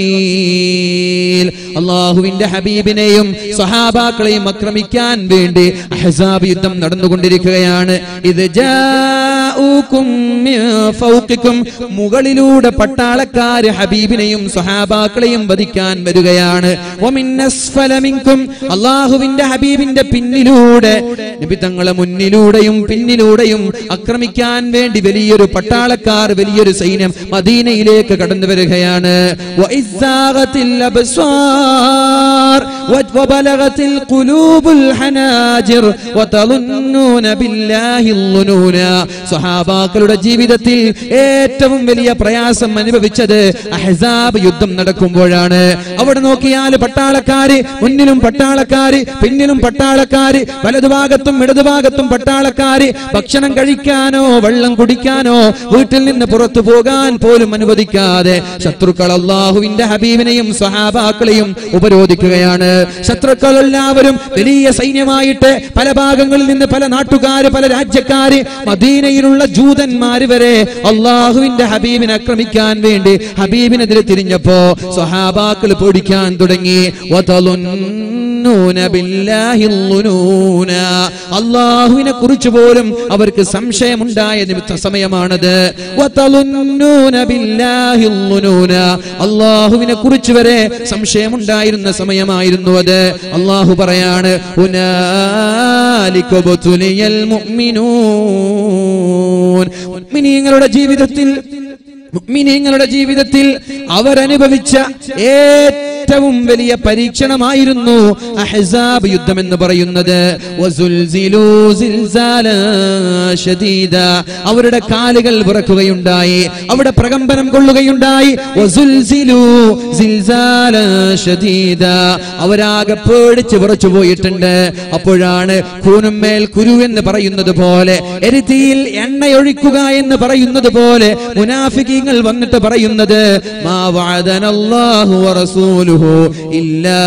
വക്കീൽ അള്ളാഹുവിന്റെ ഹബീബിനെയും സഹാബാക്കളെയും ആക്രമിക്കാൻ വേണ്ടി അഹ്സാബ് യുദ്ധം നടന്നുകൊണ്ടിരിക്കുകയാണ് ഇത് ജാഊകും മിൻ ഫൗഖിക്കും മുകളിലൂടെ പട്ടാളക്കാര് ഹബീബിനെയും സഹാബാക്കളെയും വധിക്കാൻ വരികയാണ് വമിൻ അസ്ഫല മിൻകും അള്ളാഹുവിന്റെ ഹബീബിന്റെ പിന്നിലൂടെ നബി തങ്ങളെ മുന്നിലൂടെയും പിന്നിലൂടെയും ആക്രമിക്കാൻ വേണ്ടി വലിയൊരു പട്ടാളക്കാർ വലിയൊരു സൈന്യം മദീനയിലേക്ക് കടന്നു വരികയാണ് വഇസ്സാഗത്തിൽ അബ്സ്വാർ وبلغت القلوب الحناجر وتظنون بالله الظنون സഹാബാക്കളുടെ ജീവിതത്തിൽ ഏറ്റവും വലിയ പ്രയാസം അനുഭവിച്ചത് അഹ്സാബ് യുദ്ധം നടക്കുമ്പോഴാണ് അവിടെ നോക്കിയാൽ പട്ടാളക്കാര് മുന്നിലും പട്ടാളക്കാര് പിന്നിലും പട്ടാളക്കാര് വലതുഭാഗത്തും ഇടതുഭാഗത്തും പട്ടാളക്കാര് ഭക്ഷണം കഴിക്കാനോ വെള്ളം കുടിക്കാനോ വീട്ടിൽ നിന്ന് പുറത്തു പോകാൻ പോലും അനുവദിക്കാതെ ശത്രുക്കൾ അള്ളാഹുവിന്റെ ഹബീബിനെയും സഹാബാക്കളെയും ഉപരോധിക്കുകയാണ് ശത്രുക്കൾ എല്ലാവരും വലിയ സൈന്യമായിട്ട് പല ഭാഗങ്ങളിൽ നിന്ന് പല നാട്ടുകാര് പല രാജ്യക്കാര് മദീനയിലുള്ള ജൂതന്മാര് വരെ അള്ളാഹുവിന്റെ ഹബീബിനെ ആക്രമിക്കാൻ വേണ്ടി ഹബീബിനെതിരെ തിരിഞ്ഞപ്പോ സ്വഹാബാക്കൾ പൊടിക്കാൻ തുടങ്ങി വതളുന്നൂന ബില്ലാഹി ളുനൂന. അള്ളാഹുവിനെ കുറിച്ച് പോലും അവർക്ക് സംശയമുണ്ടായ നിമിത്ത സമയമാണത് വതളുന്നൂന ബില്ലാഹി ളുനൂന. അള്ളാഹുവിനെ കുറിച്ച് വരെ സംശയമുണ്ടായിരുന്ന സമയമായിരുന്നു അത് അള്ളാഹു പറയാണ് ഹുനാലിക ബുതുലിയൽ മുഅ്മിനൂൻ മുഅ്മിനീങ്ങളുടെ ജീവിതത്തിൽ മുഅ്മിനീങ്ങളുടെ ജീവിതത്തിൽ അവരനുഭവിച്ച ഏറ്റവും വലിയ പരീക്ഷണമായിരുന്നു അഹ്സാബ് യുദ്ധം എന്ന് പറയുന്നത് വസുൽസിലൂ സിൽസാലാ ശദീദ. അവരുടെ കാലുകൾ വിറക്കുകയുണ്ടായി അവിടെ പ്രകമ്പനം കൊള്ളുകയുണ്ടായി വസുൽസിലൂ സിൽസാലാ ശദീദ. അവരാകെ പേടിച്ച് വിറച്ചു പോയിട്ടുണ്ട് അപ്പോഴാണ് കൂനുമേൽ കുരു എന്ന് പറയുന്നത് പോലെ എരുതിയിൽ എണ്ണയൊഴിക്കുക എന്ന് പറയുന്നത് പോലെ മുനാഫിക്കീങ്ങൾ വന്നിട്ട് പറയുന്നത് മാ വഅദനല്ലാഹു വറസൂലുഹു ഇല്ലാ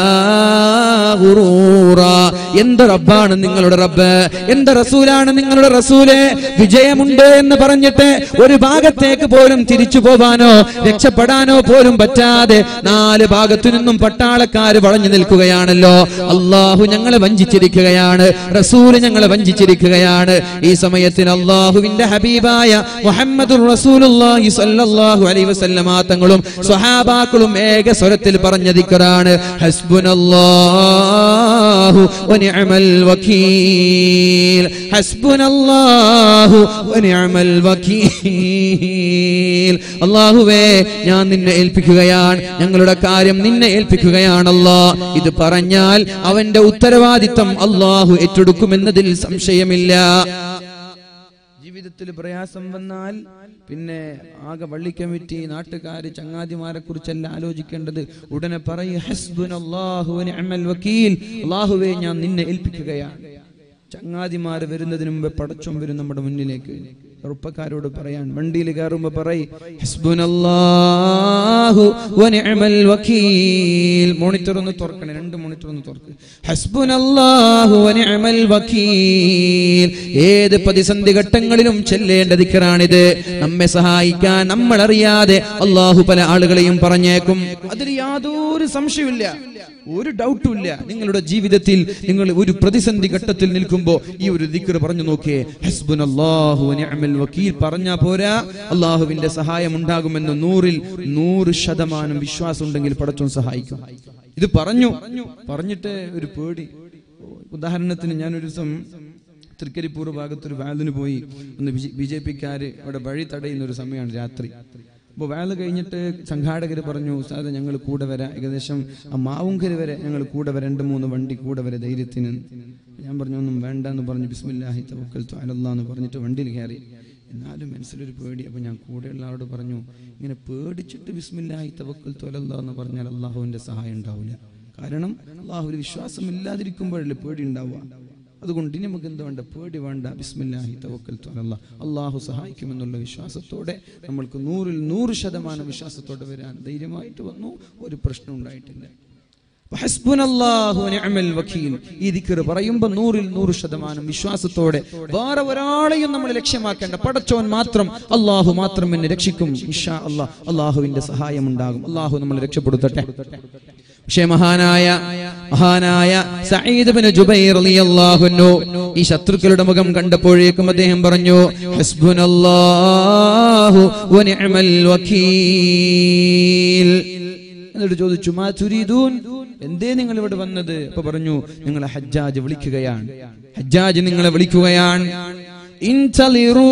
ഗുറൂറാ. എന്ത് റബ്ബാണ് നിങ്ങളുടെ റബ്ബ് എന്ത് റസൂലാണ് നിങ്ങളുടെ റസൂല് വിജയമുണ്ട് എന്ന് പറഞ്ഞിട്ട് ഒരു ഭാഗത്തേക്ക് പോലും തിരിച്ചു പോവാനോ രക്ഷപ്പെടാനോ പോലും പറ്റാതെ നാല് ഭാഗത്തു നിന്നും പട്ടാളക്കാര് വളഞ്ഞു നിൽക്കുകയാണല്ലോ അള്ളാഹു ഞങ്ങളെ വഞ്ചിച്ചിരിക്കുകയാണ് റസൂല് ഞങ്ങളെ വഞ്ചിച്ചിരിക്കുകയാണ് ഈ സമയത്തിന് അള്ളാഹുവിന്റെ ഹബീബായ മുഹമ്മദുർ റസൂലുള്ളാഹി സ്വല്ലല്ലാഹു അലൈഹി വസല്ലമ തങ്ങളും സ്വഹാബാക്കളും ഏക സ്വരത്തിൽ പറഞ്ഞ ദിക്റാണ് ഹസ്ബുനല്ലാഹു വനിഅമൽ വകീൽ ഹസ്ബുനല്ലാഹു വനിഅമൽ വകീൽ അല്ലാഹുവേ ഞാൻ നിന്നെ ഏൽപ്പിക്കുകയാണ് ഞങ്ങളുടെ കാര്യം നിന്നെ ഏൽപ്പിക്കുകയാണല്ലോ ഇത് പറഞ്ഞാൽ അവന്റെ ഉത്തരവാദിത്തം അള്ളാഹു ഏറ്റെടുക്കുമെന്നതിൽ സംശയമില്ല ജീവിതത്തിൽ പ്രയാസം വന്നാൽ പിന്നെ ആകെ വള്ളി കമ്മിറ്റി നാട്ടുകാര് ചങ്ങാതിമാരെ കുറിച്ചല്ല ആലോചിക്കേണ്ടത് ഉടനെ പറയും ഹസ്ബുനല്ലാഹു വനിഅമൽ വക്കീൽ അള്ളാഹുവേ ഞാൻ നിന്നെ ഏൽപ്പിക്കുകയാണ് ചങ്ങാതിമാര് വരുന്നതിന് മുമ്പ് പടച്ചോൻ വരും നമ്മുടെ മുന്നിലേക്ക് ചെറുപ്പക്കാരോട് പറയാൻ വണ്ടിയിൽ കയറുമ്പോ പറയും ഹസ്ബുനല്ലാഹു വനിഅമൽ വക്കീൽ മോണിറ്റർ ഒന്ന് തുറക്കണേ രണ്ട് മോണിറ്റർ ഒന്ന് തുറക്ക് ഹസ്ബുനല്ലാഹു വനിഅമൽ വക്കീൽ ഏത് പ്രതിസന്ധി ഘട്ടങ്ങളിലും ചെല്ലേണ്ട ദിക്കറാണിത് നമ്മെ സഹായിക്കാൻ നമ്മൾ അറിയാതെ അള്ളാഹു പല ആളുകളെയും പറഞ്ഞേക്കും അതിൽ യാതൊരു സംശയമില്ല ഒരു ഡൗട്ടും ഇല്ല നിങ്ങളുടെ ജീവിതത്തിൽ നിങ്ങൾ ഒരു പ്രതിസന്ധി ഘട്ടത്തിൽ നിൽക്കുമ്പോ ഈ ഒരു ദിക്കർ പറഞ്ഞു നോക്കിയേ ഹസ്ബുനല്ലാഹു വനിഅമൽ വക്കീൽ പറഞ്ഞാ പോരാ അള്ളാഹുവിന്റെ സഹായം ഉണ്ടാകുമെന്ന് നൂറിൽ നൂറ് ശതമാനം വിശ്വാസം ഉണ്ടെങ്കിൽ പടച്ചോൻ സഹായിക്കും ഇത് പറഞ്ഞു പറഞ്ഞിട്ട് ഒരു പേടി ഉദാഹരണത്തിന് ഞാൻ ഒരു ദിവസം തൃക്കരിപ്പൂർ ഭാഗത്തൊരു വാലിന് പോയി ഒന്ന് ബി ജെ പിക്കാര് അവിടെ വഴി തടയുന്ന ഒരു സമയമാണ് രാത്രി അപ്പോൾ വാല് കഴിഞ്ഞിട്ട് സംഘാടകർ പറഞ്ഞു സാറ് ഞങ്ങൾ കൂടെ വരാം ഏകദേശം ആ മാവുങ്കര് വരെ ഞങ്ങൾ കൂടെ വരാം രണ്ട് മൂന്ന് വണ്ടി കൂടെ വരെ ധൈര്യത്തിന് ഞാൻ പറഞ്ഞു ഒന്നും വേണ്ട എന്ന് പറഞ്ഞു ബിസ്മില്ലാഹി തവക്കൽ അലല്ലാ എന്ന് പറഞ്ഞിട്ട് വണ്ടിയിൽ കയറി എന്നാലും മനസ്സിലൊരു പേടി അപ്പോൾ ഞാൻ കൂടെയുള്ള ആളോട് പറഞ്ഞു ഇങ്ങനെ പേടിച്ചിട്ട് ബിസ്മില്ലാഹി തവക്കൽ അലല്ലാ എന്ന് പറഞ്ഞാൽ അള്ളാഹുവിൻ്റെ സഹായം ഉണ്ടാവില്ല കാരണം അള്ളാഹുവിൽ വിശ്വാസം ഇല്ലാതിരിക്കുമ്പോഴല്ലേ പേടി ഉണ്ടാവുക അതുകൊണ്ട് ഇനി നമുക്ക് എന്താ വേണ്ട പേടി വേണ്ട ബിസ്മില്ലാഹി തവക്കൽത്തു അലല്ലാഹ് അള്ളാഹു സഹായിക്കുമെന്നുള്ള വിശ്വാസത്തോടെ നമ്മൾക്ക് നൂറിൽ നൂറ് ശതമാനം വിശ്വാസത്തോടെ വരാൻ ധൈര്യമായിട്ട് വന്നു ഒരു പ്രശ്നം ഉണ്ടായിട്ടില്ല ഹസ്ബുനല്ലാഹു വനിഅമൽ വക്കീൽ ഈ ദിക്ർ പറയുമ്പോൾ നൂറിൽ നൂറ് ശതമാനം വിശ്വാസത്തോടെ വേറെ ഒരാളെയും നമ്മൾ ലക്ഷ്യമാക്കേണ്ട പടച്ചോൻ മാത്രം അള്ളാഹു മാത്രം എന്നെ രക്ഷിക്കും ഇൻഷാ അല്ലാഹ് അള്ളാഹുവിന്റെ സഹായം ഉണ്ടാകും അള്ളാഹു നമ്മളെ രക്ഷപ്പെടുത്തട്ടെ പക്ഷേ മഹാനായ മഹാനായ സഈദ് ബിൻ ജുബൈർ റളിയല്ലാഹു അൻഹു ഈ ശത്രുക്കളുടെ മുഖം കണ്ടപ്പോഴേക്കും അദ്ദേഹം പറഞ്ഞു ഹസ്ബുനല്ലാഹു വനിഅമൽ വക്കീൽ എന്നിട്ട് ചോദിച്ചു മാ തുരീദൂൻ എന്തേ നിങ്ങൾ ഇവിടെ വന്നത് അപ്പൊ പറഞ്ഞു നിങ്ങളെ ഹജ്ജാജ് വിളിക്കുകയാണ് ഹജ്ജാജ് നിങ്ങളെ വിളിക്കുകയാണ് ഇൻതളിറൂ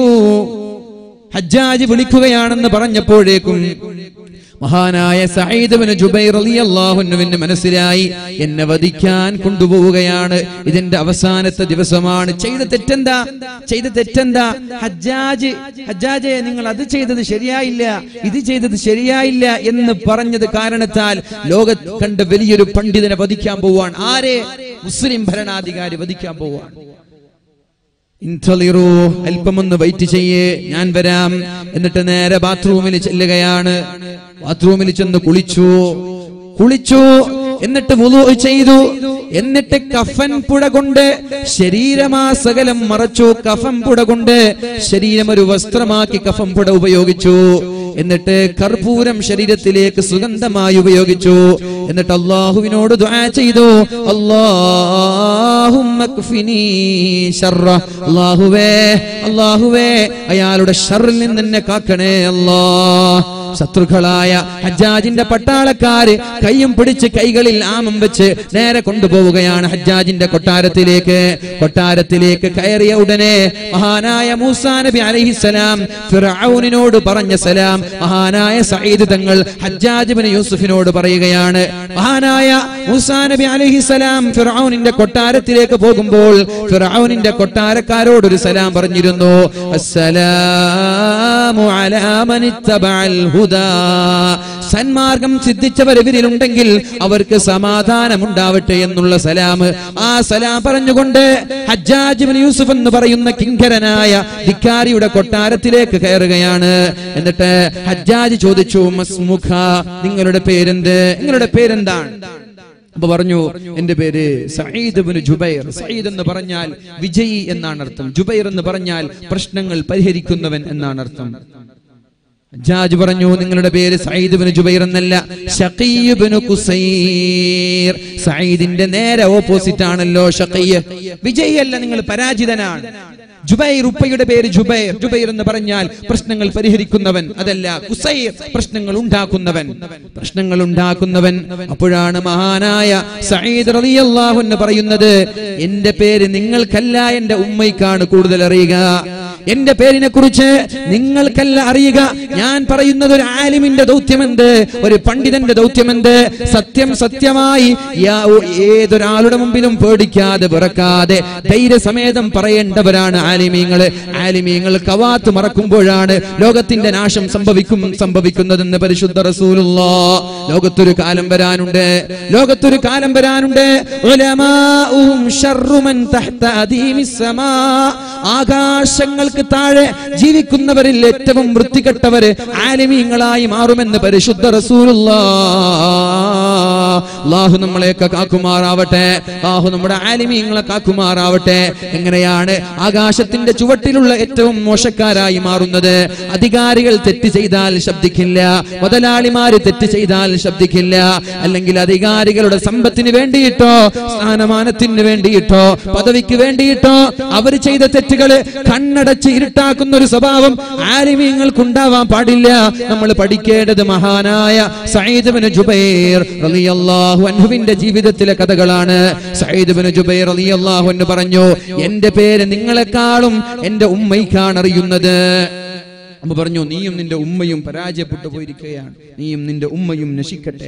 ഹജ്ജാജ് വിളിക്കുകയാണെന്ന് പറഞ്ഞപ്പോഴേക്കും മഹാനായ സഈദ് ബിൻ ജുബൈർ റളിയല്ലാഹു അൻഹുവിന് മനസ്സിലായി എന്നെ വധിക്കാൻ കൊണ്ടുപോവുകയാണ് ഇതിന്റെ അവസാനത്തെ ദിവസമാണ് ചെയ്ത തെറ്റെന്താ ചെയ്ത തെറ്റെന്താ ഹജ്ജാജ് ഹജ്ജാജെ നിങ്ങൾ അത് ചെയ്തത് ശരിയായില്ല ഇത് ചെയ്തത് ശരിയായില്ല എന്ന് പറഞ്ഞത് കാരണത്താൽ ലോക കണ്ട വലിയൊരു പണ്ഡിതനെ വധിക്കാൻ പോവാൻ ആരെ മുസ്ലിം ഭരണാധികാരി വധിക്കാൻ പോവാൻ ഇൻതളിറൂ അല്പമൊന്ന് വെയിറ്റ് ചെയ്യേ ഞാൻ വരാം എന്നിട്ട് നേരെ ബാത്റൂമിൽ ചെല്ലുകയാണ് ബാത്റൂമിൽ ചെന്ന് കുളിച്ചു കുളിച്ചു എന്നിട്ട് വുളു ചെയ്തു എന്നിട്ട് കഫൻ പുഴ കൊണ്ട് ശരീരമാസകലം മറച്ചു കഫൻ പുഴ കൊണ്ട് ശരീരം ഒരു വസ്ത്രമാക്കി കഫൻ പുഴ ഉപയോഗിച്ചു എന്നിട്ട് കർപ്പൂരം ശരീരത്തിലേക്ക് സുഗന്ധമായി ഉപയോഗിച്ചു എന്നിട്ട് അള്ളാഹുവിനോട് ദുആ ചെയ്തു അല്ലാഹുമ്മ ക്ഫിനീ ശർറ അല്ലാഹുവേ അല്ലാഹുവേ അയാളുടെ ഷർറിൽ നിന്ന് എന്നെ കാക്കണേ അല്ലാ ശത്രുക്കളായ ഹജ്ജാജിന്റെ പട്ടാളക്കാര് കൈയും പിടിച്ച് കൈകളിൽ ആമം വെച്ച് നേരെ കൊണ്ടുപോവുകയാണ് ഹജ്ജാജിന്റെ കൊട്ടാരത്തിലേക്ക് കൊട്ടാരത്തിലേക്ക് കയറിയ ഉടനെ മഹാനായ മൂസാ നബി അലൈഹിസലാം ഫിറഔനിനോട് പറഞ്ഞ സലാം മഹാനായ സയ്യിദ് തങ്ങൾ ഹജ്ജാജ് ബിൻ യൂസുഫിനോട് പറയുകയാണ് മഹാനായ മൂസാ നബി അലൈഹിസലാം ഫിറഔനിന്റെ കൊട്ടാരത്തിലേക്ക് പോകുമ്പോൾ ഫിറഔനിന്റെ കൊട്ടാരക്കാരോട് ഒരു സലാം പറഞ്ഞിരുന്നു അസ്സലാമു അലാ മനിത്തബഅൽ ഹുദാ സന്മാർഗം സിദ്ധിച്ചവർ ഇവരിലുണ്ടെങ്കിൽ അവർക്ക് സമാധാനം ഉണ്ടാവട്ടെ എന്നുള്ള സലാം ആ സലാം പറഞ്ഞുകൊണ്ട് ഹജ്ജാജ് ബിൻ യൂസുഫ് എന്ന് പറയുന്ന കിങ്കരനായ ധിക്കാരിയുടെ കൊട്ടാരത്തിലേക്ക് കയറുകയാണ് എന്നിട്ട് ഹജ്ജാജ് ചോദിച്ചു മസ്മുഖ നിങ്ങളുടെ പേരെന്ത് നിങ്ങളുടെ പേരെന്താണ് അപ്പൊ പറഞ്ഞു എന്റെ പേര് സയ്യിദ് ബിൻ ജുബൈർ സയ്യിദ് എന്ന് പറഞ്ഞാൽ വിജയി എന്നാണ് അർത്ഥം ജുബൈർ എന്ന് പറഞ്ഞാൽ പ്രശ്നങ്ങൾ പരിഹരിക്കുന്നവൻ എന്നാണ് അർത്ഥം ജാജ് പറഞ്ഞു നിങ്ങളുടെ പേര് സയ്യിദ് ബിൻ ജുബൈർ എന്നല്ല ഷഖീയ് ബിൻ കുസൈർ സയ്യിദിന്റെ നേരെ ഓപ്പോസിറ്റ് ആണല്ലോ ഷഖീയ് വിജയി അല്ല നിങ്ങൾ പരാജിതനാണ് ജുബൈർ ഉപ്പയുടെ പേര് ജുബൈർ ജുബൈർ എന്ന് പറഞ്ഞാൽ പ്രശ്നങ്ങൾ പരിഹരിക്കുന്നവൻ അതല്ല കുസൈർ പ്രശ്നങ്ങൾ ഉണ്ടാക്കുന്നവൻ പ്രശ്നങ്ങൾ ഉണ്ടാക്കുന്നവൻ അപ്പോഴാണ് മഹാനായ സയ്യിദ് റളിയല്ലാഹു എന്ന് പറയുന്നത് എന്റെ പേര് നിങ്ങൾക്കല്ല എന്റെ ഉമ്മയ്ക്കാണ് കൂടുതൽ അറിയുക എന്റെ പേരിനെ കുറിച്ച് നിങ്ങൾക്കല്ല അറിയുക ഞാൻ പറയുന്നത് ഒരു ആലിമിന്റെ ദൗത്യമെന്ത് ഒരു പണ്ഡിതന്റെ ദൗത്യമെന്ത് സത്യം സത്യമായി യാ- ഏതൊരാളുടെ മുമ്പിലും പേടിക്കാതെ വിറക്കാതെ ധൈര്യസമേതം പറയേണ്ടവരാണ് ആലിമീങ്ങള് ആലിമീങ്ങൾ കവാത്ത് മറക്കുമ്പോഴാണ് ലോകത്തിന്റെ നാശം സംഭവിക്കും സംഭവിക്കുന്നതെന്ന് പരിശുദ്ധ റസൂലുള്ള ലോകത്തൊരു കാലം വരാനുണ്ട് ലോകത്തൊരു കാലം വരാനുണ്ട് ഉലമാഉഹും ശർറു മൻ തഹ്ത അദീമിസ് സമാ. ആകാശങ്ങൾക്ക് താഴെ ജീവിക്കുന്നവരിൽ ഏറ്റവും വൃത്തികെട്ടവര് ആലിമീങ്ങളായി മാറുമെന്ന് പരിശുദ്ധ റസൂലുള്ള അള്ളാഹു നമ്മളെയൊക്കെ കാക്കുമാറാവട്ടെ അള്ളാഹു നമ്മുടെ ആലിമീങ്ങളെ കാക്കുമാറാവട്ടെ എങ്ങനെയാണ് ആകാശത്തിന്റെ ചുവട്ടിലുള്ള ഏറ്റവും മോശക്കാരായി മാറുന്നത് അധികാരികൾ തെറ്റ് ചെയ്താൽ ശബ്ദിക്കില്ല മുതലാളിമാര് തെറ്റ് ചെയ്താൽ ശബ്ദിക്കില്ല അല്ലെങ്കിൽ അധികാരികളുടെ സമ്പത്തിന് വേണ്ടിയിട്ടോ സ്ഥാനമാനത്തിന് വേണ്ടിയിട്ടോ പദവിക്ക് വേണ്ടിയിട്ടോ അവർ ചെയ്ത തെറ്റുകള് കണ്ണടച്ച് ഇരുട്ടാക്കുന്ന ഒരു സ്വഭാവം ആലിമീങ്ങൾക്കുണ്ടാവാൻ പാടില്ല നമ്മൾ പഠിക്കേണ്ടത് മഹാനായ സയ്യിദ് ബിൻ ജുബൈർ റളിയല്ലാഹു അൻഹുവിന്റെ ജീവിതത്തിലെ കഥകളാണ് സയ്യിദ് ബിൻ ജുബൈർ റളിയല്ലാഹു അൻഹു പറഞ്ഞു എന്റെ പേര് നിങ്ങളെക്കാളും എന്റെ ഉമ്മയ്ക്കാണ് അറിയുന്നത് അപ്പൊ പറഞ്ഞു നീയും നിന്റെ ഉമ്മയും പരാജയപ്പെട്ടു പോയിരിക്കുകയാണ് നീയും നിന്റെ ഉമ്മയും നശിക്കട്ടെ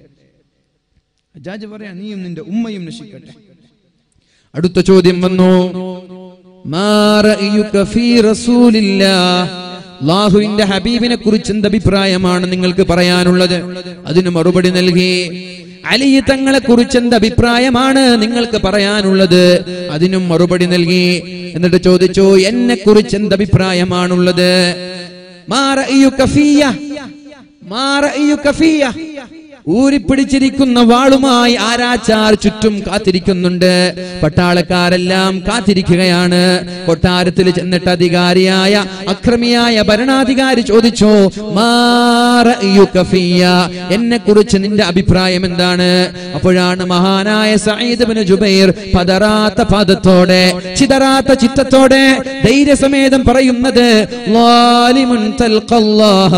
ജാജ് പറയാ നീയും നിന്റെ ഉമ്മയും നശിക്കട്ടെ അടുത്ത ചോദ്യം വന്നു മാ റഅയുക ഫീ റസൂലില്ലാഹ് അള്ളാഹുവിന്റെ ഹബീബിനെ കുറിച്ച് എന്ത് അഭിപ്രായമാണ് നിങ്ങൾക്ക് പറയാനുള്ളത് അതിന് മറുപടി നൽകി അലി തങ്ങളെ കുറിച്ച് എന്ത് അഭിപ്രായമാണ് നിങ്ങൾക്ക് പറയാനുള്ളത് അതിനും മറുപടി നൽകി എന്നിട്ട് ചോദിച്ചു എന്നെ കുറിച്ച് എന്ത് അഭിപ്രായമാണുള്ളത് മാ റഅയുക ഫിയ്യ? മാ റഅയുക ഫിയ്യ? ഊരിപ്പിടിച്ചിരിക്കുന്ന വാളുമായി ആരാച്ചാർ ചുറ്റും കാത്തിരിക്കുന്നുണ്ട് പട്ടാളക്കാരെല്ലാം കാത്തിരിക്കുകയാണ് കൊട്ടാരത്തിൽ ചെന്നിട്ട് അധികാരിയായ അക്രമിയായ ഭരണാധികാരി ചോദിച്ചു "മാ റഅയുക ഫിയ്യ?" എന്നെ കുറിച്ച് നിന്റെ അഭിപ്രായം എന്താണ് അപ്പോഴാണ് മഹാനായ സഈദ് ബിൻ ജുബൈർ പതറാത്ത പാദത്തോടെ ചിതറാത്ത ചിത്തത്തോടെ ധൈര്യസമേതം പറയുന്നത് "ളാലിമുൻ തൽഖല്ലാഹ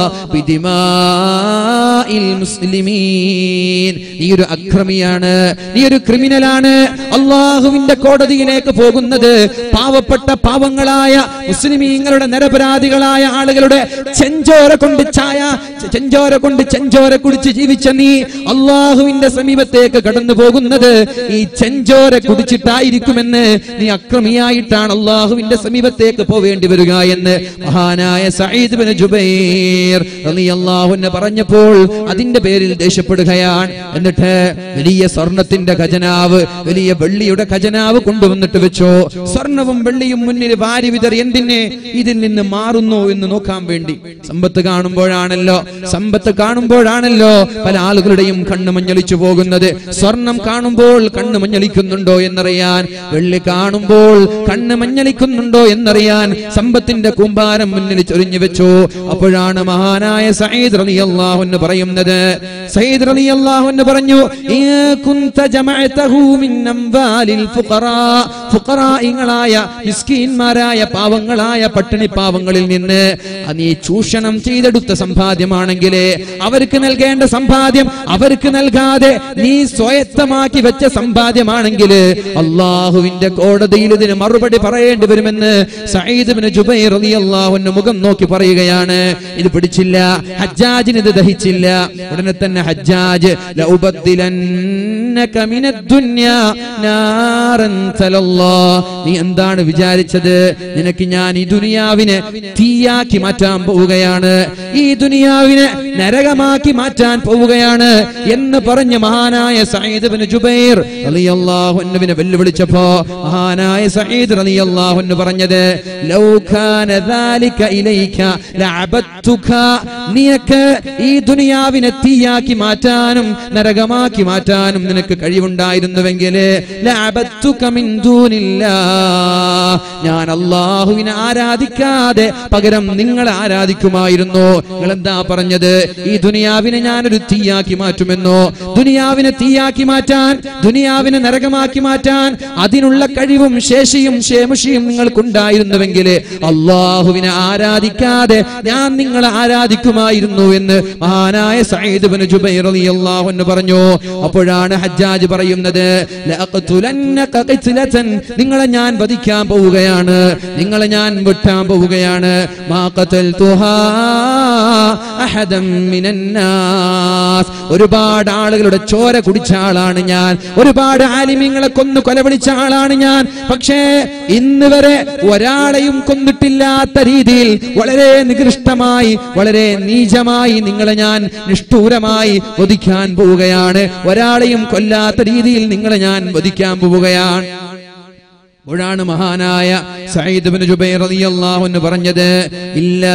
ബിദിമാഇൽ മുസ്ലിമീൻ നീ ഒരു അക്രമിയാണ് നീ ഒരു ക്രിമിനലാണ് അള്ളാഹുവിന്റെ കോടതിയിലേക്ക് പോകുന്നത് പാവപ്പെട്ട പാവങ്ങളായ മുസ്ലിമീങ്ങളുടെ നിരപരാധികളായ ആളുകളുടെ ചെഞ്ചോര കൊണ്ട് ചായ ചെഞ്ചോര കൊണ്ട് ചെഞ്ചോര കുടിച്ച് ജീവിച്ച നീ അള്ളാഹുവിന്റെ സമീപത്തേക്ക് കടന്നു പോകുന്നത് ഈ ചെഞ്ചോര കുടിച്ചിട്ടായിരിക്കുമെന്ന് നീ അക്രമിയായിട്ടാണ് അള്ളാഹുവിന്റെ സമീപത്തേക്ക് പോവേണ്ടി വരിക എന്ന് മഹാനായ സയ്യിദ് ബിൻ ജുബൈർ റളിയല്ലാഹുവിനെ പറഞ്ഞപ്പോൾ അതിന്റെ പേരിൽ ദേഷ്യപ്പെടുകയാണ് എന്നിട്ട് വലിയ സ്വർണത്തിന്റെ ഖജനാവ് വലിയ വെള്ളിയുടെ ഖജനാവ് കൊണ്ടുവന്നിട്ട് വെച്ചോ സ്വർണവും വെള്ളിയും മുന്നിൽ വാരി വിതറി എന്തിനെ ഇതിൽ നിന്ന് മാറുന്നു എന്ന് നോക്കാൻ വേണ്ടി സമ്പത്ത് കാണുമ്പോഴാണല്ലോ സമ്പത്ത് കാണുമ്പോഴാണല്ലോ പല ആളുകളുടെയും കണ്ണ് മഞ്ഞളിച്ചു പോകുന്നത് സ്വർണം കാണുമ്പോൾ കണ്ണ് മഞ്ഞളിക്കുന്നുണ്ടോ എന്നറിയാൻ വെള്ളി കാണുമ്പോൾ കണ്ണ് മഞ്ഞളിക്കുന്നുണ്ടോ എന്നറിയാൻ സമ്പത്തിന്റെ കൂമ്പാരം മുന്നിൽ ചൊരിഞ്ഞു വെച്ചു അപ്പോഴാണ് മഹാനായ സയ്യിദ് റളിയല്ലാഹു അൻഹു പറയുന്നത് സയ്യിദ് റളിയല്ലാഹു അൻഹു പറഞ്ഞു "ഇൻ കുന്ത ജമഅതഹു മിൻ അംവാലിൽ ഫുഖറാ ഫുഖറായിങ്ങളായ മിസ്കീന്മാരായ പാവങ്ങളായ പട്ടിണി പാവങ്ങളിൽ നിന്ന് അത് നീ ചൂഷണം ചെയ്തെടുത്ത സമ്പാദ്യമാണെങ്കിൽ അവർക്ക് നൽകേണ്ട സമ്പാദ്യം അവർക്ക് നൽകാതെ നീ സ്വയത്തമാക്കി വെച്ച സമ്പാദ്യമാണെങ്കിൽ അള്ളാഹുവിന്റെ കോടതിയിൽ ഇതിന് മറുപടി പറയേണ്ടി വരുമെന്ന് സയ്യിദ് ബിൻ ജുബൈർ റളിയല്ലാഹു അൻഹു മുഖം നോക്കി പറയുകയാണ് ഇത് പിടിച്ചില്ല ഹജ്ജാജിന് ഇത് ദഹിച്ചില്ല ഉടനെ തന്നെ ഹജ്ജാജ് ലഉബദ്ദിലന്നക മിനദ്ദുന്യാ നാറൻ തലല്ലാ നീ എന്താണ് വിചാരിച്ചത് നിനക്ക് ഞാൻ ഈ ദുനിയാവിനെ തീയാക്കി മാറ്റാൻ പോവുകയാണ് ഈ ദുനിയാവിനെ നരകമാക്കി മാറ്റാൻ പോവുകയാണ് എന്ന് പറഞ്ഞ മഹാനായ സയ്യിദ് ബിൻ ജുബൈർ റളിയല്ലാഹു അൻഹുവിനെ വെല്ലുവിളിച്ചപ്പോ മഹാനായ സയ്യിദ് റളിയല്ലാഹു അൻഹു പറഞ്ഞത് ലൗ കാന ദാലിക ഇലൈക ലഅബത്തുക നിനക്ക് ഈ ദുനിയാവിനെ തീയാക്കി മാറ്റാനും നരകമാക്കി മാറ്റാനും നിനക്ക് കഴിവുണ്ടായിരുന്നുവെങ്കിൽ ലഅബത്തുക മിൻ ദൂനില്ലാ ഞാൻ അള്ളാഹുവിനെ ആരാധിക്കാതെ പകരം നിങ്ങളെ ആരാധിക്കുമായിരുന്നു നിങ്ങൾ എന്താ പറഞ്ഞത് ഈ ദുനിയാവിനെ ഞാനൊരു തീയാക്കി മാറ്റുമെന്നോ ദുനിയാവിനെ തീയാക്കി മാറ്റാൻ ദുനിയാവിനെ നരകമാക്കി മാറ്റാൻ അതിനുള്ള കഴിവും ശേഷിയും ശേമുഷിയും നിങ്ങൾക്കുണ്ടായിരുന്നുവെങ്കിൽ അള്ളാഹുവിനെ ആരാധിക്കാതെ ഞാൻ നിങ്ങളെ ആരാധിക്കുമായിരുന്നു എന്ന് മഹാനായ സയ്യിദ് ബിൻ ജുബൈർ റളിയല്ലാഹു അൻഹു പറഞ്ഞു അപ്പോഴാണ് ഹജ്ജാജ് പറയുന്നത് ലഅഖ്തുലന്നക ഖിത്ലതൻ നിങ്ങളെ ഞാൻ വധിക്കാൻ പോവുകയാണ് നിങ്ങളെ ഞാൻ വെട്ടാൻ പോവുകയാണ് മാ ഖതൽതുഹാ അഹദം മിനന്നാസ് ഒരുപാട് ആളുകളുടെ ചോര കുടിച്ച ആളാണ് ഞാൻ ഒരുപാട് ആലിമ്യങ്ങളെ കൊന്നു കൊലവിളിച്ച ആളാണ് ഞാൻ പക്ഷേ ഇന്ന് വരെ ഒരാളെയും കൊന്നിട്ടില്ലാത്ത രീതിയിൽ വളരെ നികൃഷ്ടമായി വളരെ നീചമായി നിങ്ങളെ ഞാൻ നിഷ്ഠൂരമായി വധിക്കാൻ പോവുകയാണ് ഒരാളെയും കൊല്ലാത്ത രീതിയിൽ നിങ്ങളെ ഞാൻ വധിക്കാൻ പോവുകയാണ് അപ്പോഴാണ് മഹാനായ സയ്യിദ് ഇബ്നു ജുബൈർ റളിയല്ലാഹു അൻഹു പറഞ്ഞത് ഇല്ലാ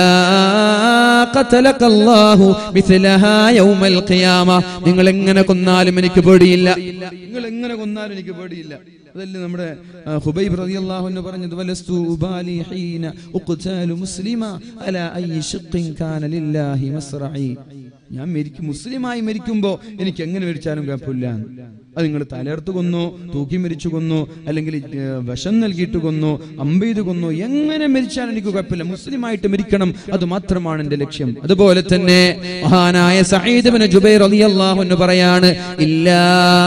ഖതലകല്ലാഹു മിസ്ലഹാ യൗമൽ ഖിയാമ നിങ്ങൾ എങ്ങനെ കൊന്നാലും എനിക്ക് പേടിയില്ല നിങ്ങൾ എങ്ങനെ കൊന്നാലും എനിക്ക് പേടിയില്ല അതല്ലേ നമ്മുടെ ആ, ഹുബൈബ് റളിയല്ലാഹു അൻഹു പറഞ്ഞത് വലസ്തു ഉബാലി ഹീന ഉഖ്താലു മുസ്ലിമ അലാ അയ്യി ഷിഖ്ഖിൻ കാന ലില്ലാഹി മസ്റഈ ഞാൻ മരിക്കും മുസ്ലിമായി മരിക്കുമ്പോ എനിക്ക് എങ്ങനെ മരിച്ചാലും കുഴപ്പമില്ല അത് നിങ്ങൾ തലർത്ത് കൊന്നോ തൂക്കി മരിച്ചു കൊന്നോ അല്ലെങ്കിൽ ഏ, വിഷം നൽകിയിട്ട് കൊന്നോ അമ്പെയ്ത് കൊന്നോ എങ്ങനെ മരിച്ചാലും എനിക്ക് കുഴപ്പമില്ല മുസ്ലിമായിട്ട് മരിക്കണം അത് മാത്രമാണ് എന്റെ ലക്ഷ്യം അതുപോലെ തന്നെ മഹാനായ സഈദ് ഇബ്നു ജുബൈർ റളിയല്ലാഹു അൻഹു പറയാണ് ഇല്ലാ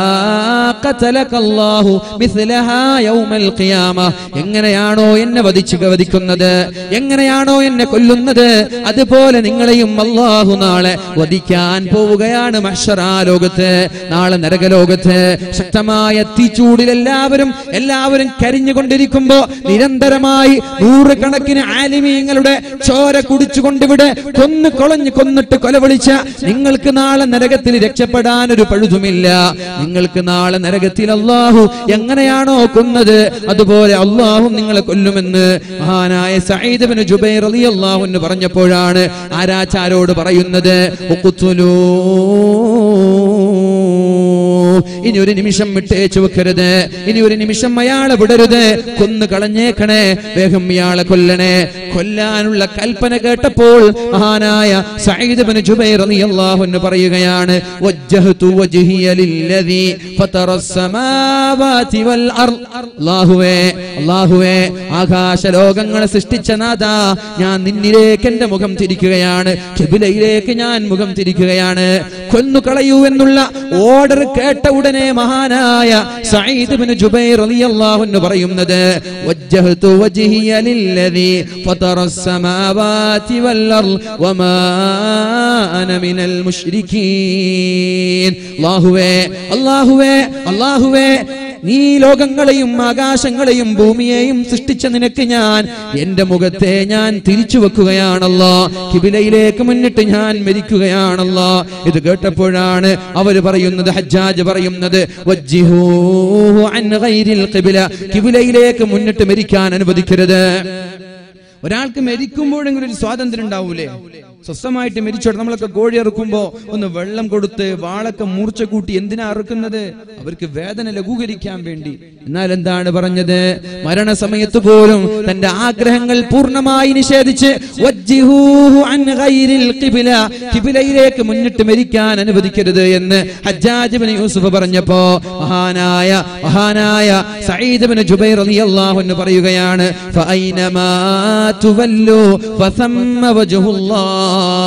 ഖതലകല്ലാഹു മിസ്ലഹാ യൗമൽ ഖിയാമ എങ്ങനെയാണോ എന്നെ വധിച്ചു വധിക്കുന്നത് എങ്ങനെയാണോ എന്നെ കൊല്ലുന്നത് അതുപോലെ നിങ്ങളെയും അല്ലാഹു നാളെ വധിക്കാൻ പോവുകയാണ് മഹ്ശറാ ലോകത്ത് നാളെ നരകലോകത്ത് ശക്തമായ തീച്ചൂടിൽ എല്ലാവരും എല്ലാവരും കരിഞ്ഞുകൊണ്ടിരിക്കുമ്പോ നിരന്തരമായി നൂറുകണക്കിന് ആലിമീങ്ങളുടെ ചോര കുടിച്ചുകൊണ്ടിവിടെ കൊന്നു കൊളഞ്ഞ് കൊന്നിട്ട് കൊലവിളിച്ച നിങ്ങൾക്ക് നാളെ നരകത്തിൽ രക്ഷപ്പെടാൻ ഒരു പഴുതുമില്ല നിങ്ങൾക്ക് നാളെ നരകത്തിൽ അള്ളാഹു എങ്ങനെയാണോ കൊന്നത് അതുപോലെ അള്ളാഹു നിങ്ങളെ കൊല്ലുമെന്ന് മഹാനായ സയ്യിദ് ബിൻ ജുബൈർ റളിയല്ലാഹു അൻഹു പറഞ്ഞപ്പോഴാണ് ആരാച്ചാരോട് പറയുന്നത് ഉഖ്തുലൂ ഇനി ഒരു നിമിഷം വിട്ടേച്ചു വെക്കരുത് ഇനി ഒരു നിമിഷം അയാളെ വിടരുത് കൊന്നു കളഞ്ഞേക്കണേ വേഗം ഇയാളെ കൊല്ലണേ കൊല്ലാനുള്ള കൽപ്പന കേട്ടപ്പോൾ മഹാനായ സയ്യിദ് ബിൻ ജുബൈർ റളിയല്ലാഹു അൻഹു പറയുകയാണ് വജ്ജഹതു വജ്ഹിയ ലില്ലദീ ഫതറ السماوات والارض അല്ലാഹുവേ അല്ലാഹുവേ ആകാശ ലോകങ്ങളെ സൃഷ്ടിച്ച നാഥ ഞാൻ നിന്നിലേക്ക് എന്റെ മുഖം തിരിക്കുകയാണ് കിബിലയിലേക്ക് ഞാൻ മുഖം തിരിക്കുകയാണ് കൊന്നു കളയൂ എന്നുള്ള ഓർഡർ കേട്ട ഉടനെ മഹാനായ സഈദ് ബിൻ ജുബൈർ റളിയല്ലാഹു അൻഹു പറയുന്നത് വജ്ജഹതു വജ്ഹിയ ലില്ലദീ ഫതറ السماوات والارض وما انا من المشركين അല്ലാഹുവേ അല്ലാഹുവേ അല്ലാഹുവേ നീ ലോകങ്ങളെയും ആകാശങ്ങളെയും ഭൂമിയെയും സൃഷ്ടിച്ച നിനക്ക് ഞാൻ എന്റെ മുഖത്തെ ഞാൻ തിരിച്ചു വെക്കുകയാണല്ലോ കിബിലയിലേക്ക് മുന്നിട്ട് ഞാൻ മരിക്കുകയാണല്ലോ ഇത് കേട്ടപ്പോഴാണ് അവര് പറയുന്നത് ഹജ്ജാജ് പറയുന്നത് വജ്ജിഹൂഹു അൻ ഗൈരിൽ ഖിബില. കിബിലയിലേക്ക് മുന്നിട്ട് മരിക്കാൻ അനുവദിക്കരുത് ഒരാൾക്ക് മരിക്കുമ്പോഴെങ്കിലും ഒരു സ്വാതന്ത്ര്യം ഉണ്ടാവൂലേ സ്വസ്ഥമായിട്ട് മരിച്ചോട്ടെ നമ്മളൊക്കെ കോഴി ഇറക്കുമ്പോ ഒന്ന് വെള്ളം കൊടുത്ത് വാളൊക്കെ മൂർച്ച കൂട്ടി എന്തിനാ ഇറക്കുന്നത് അവർക്ക് വേദന ലഘൂകരിക്കാൻ വേണ്ടി എന്നാൽ എന്താണ് പറഞ്ഞത് മരണസമയത്ത് പോലും തന്റെ ആഗ്രഹങ്ങൾ പൂർണ്ണമായി നിഷേധിച്ച് വജ്ജിഹൂഹു അൻ ഗൈരിൽ ഖിബില. ഖിബിലയിലേക്ക് മുന്നിട്ട് മരിക്കാൻ അനുവദിക്കരുത് എന്ന് ഹജ്ജാജ് ബിൻ യൂസുഫ് പറഞ്ഞപ്പോ മഹാനായ മഹാനായ സഈദ് ബിൻ ജുബൈർ റളിയല്ലാഹു അൻഹു പറയുകയാണ് ഫഅൈനമാ തുവല്ലു ഫസമ്മ വജ്ഹുല്ലാഹ്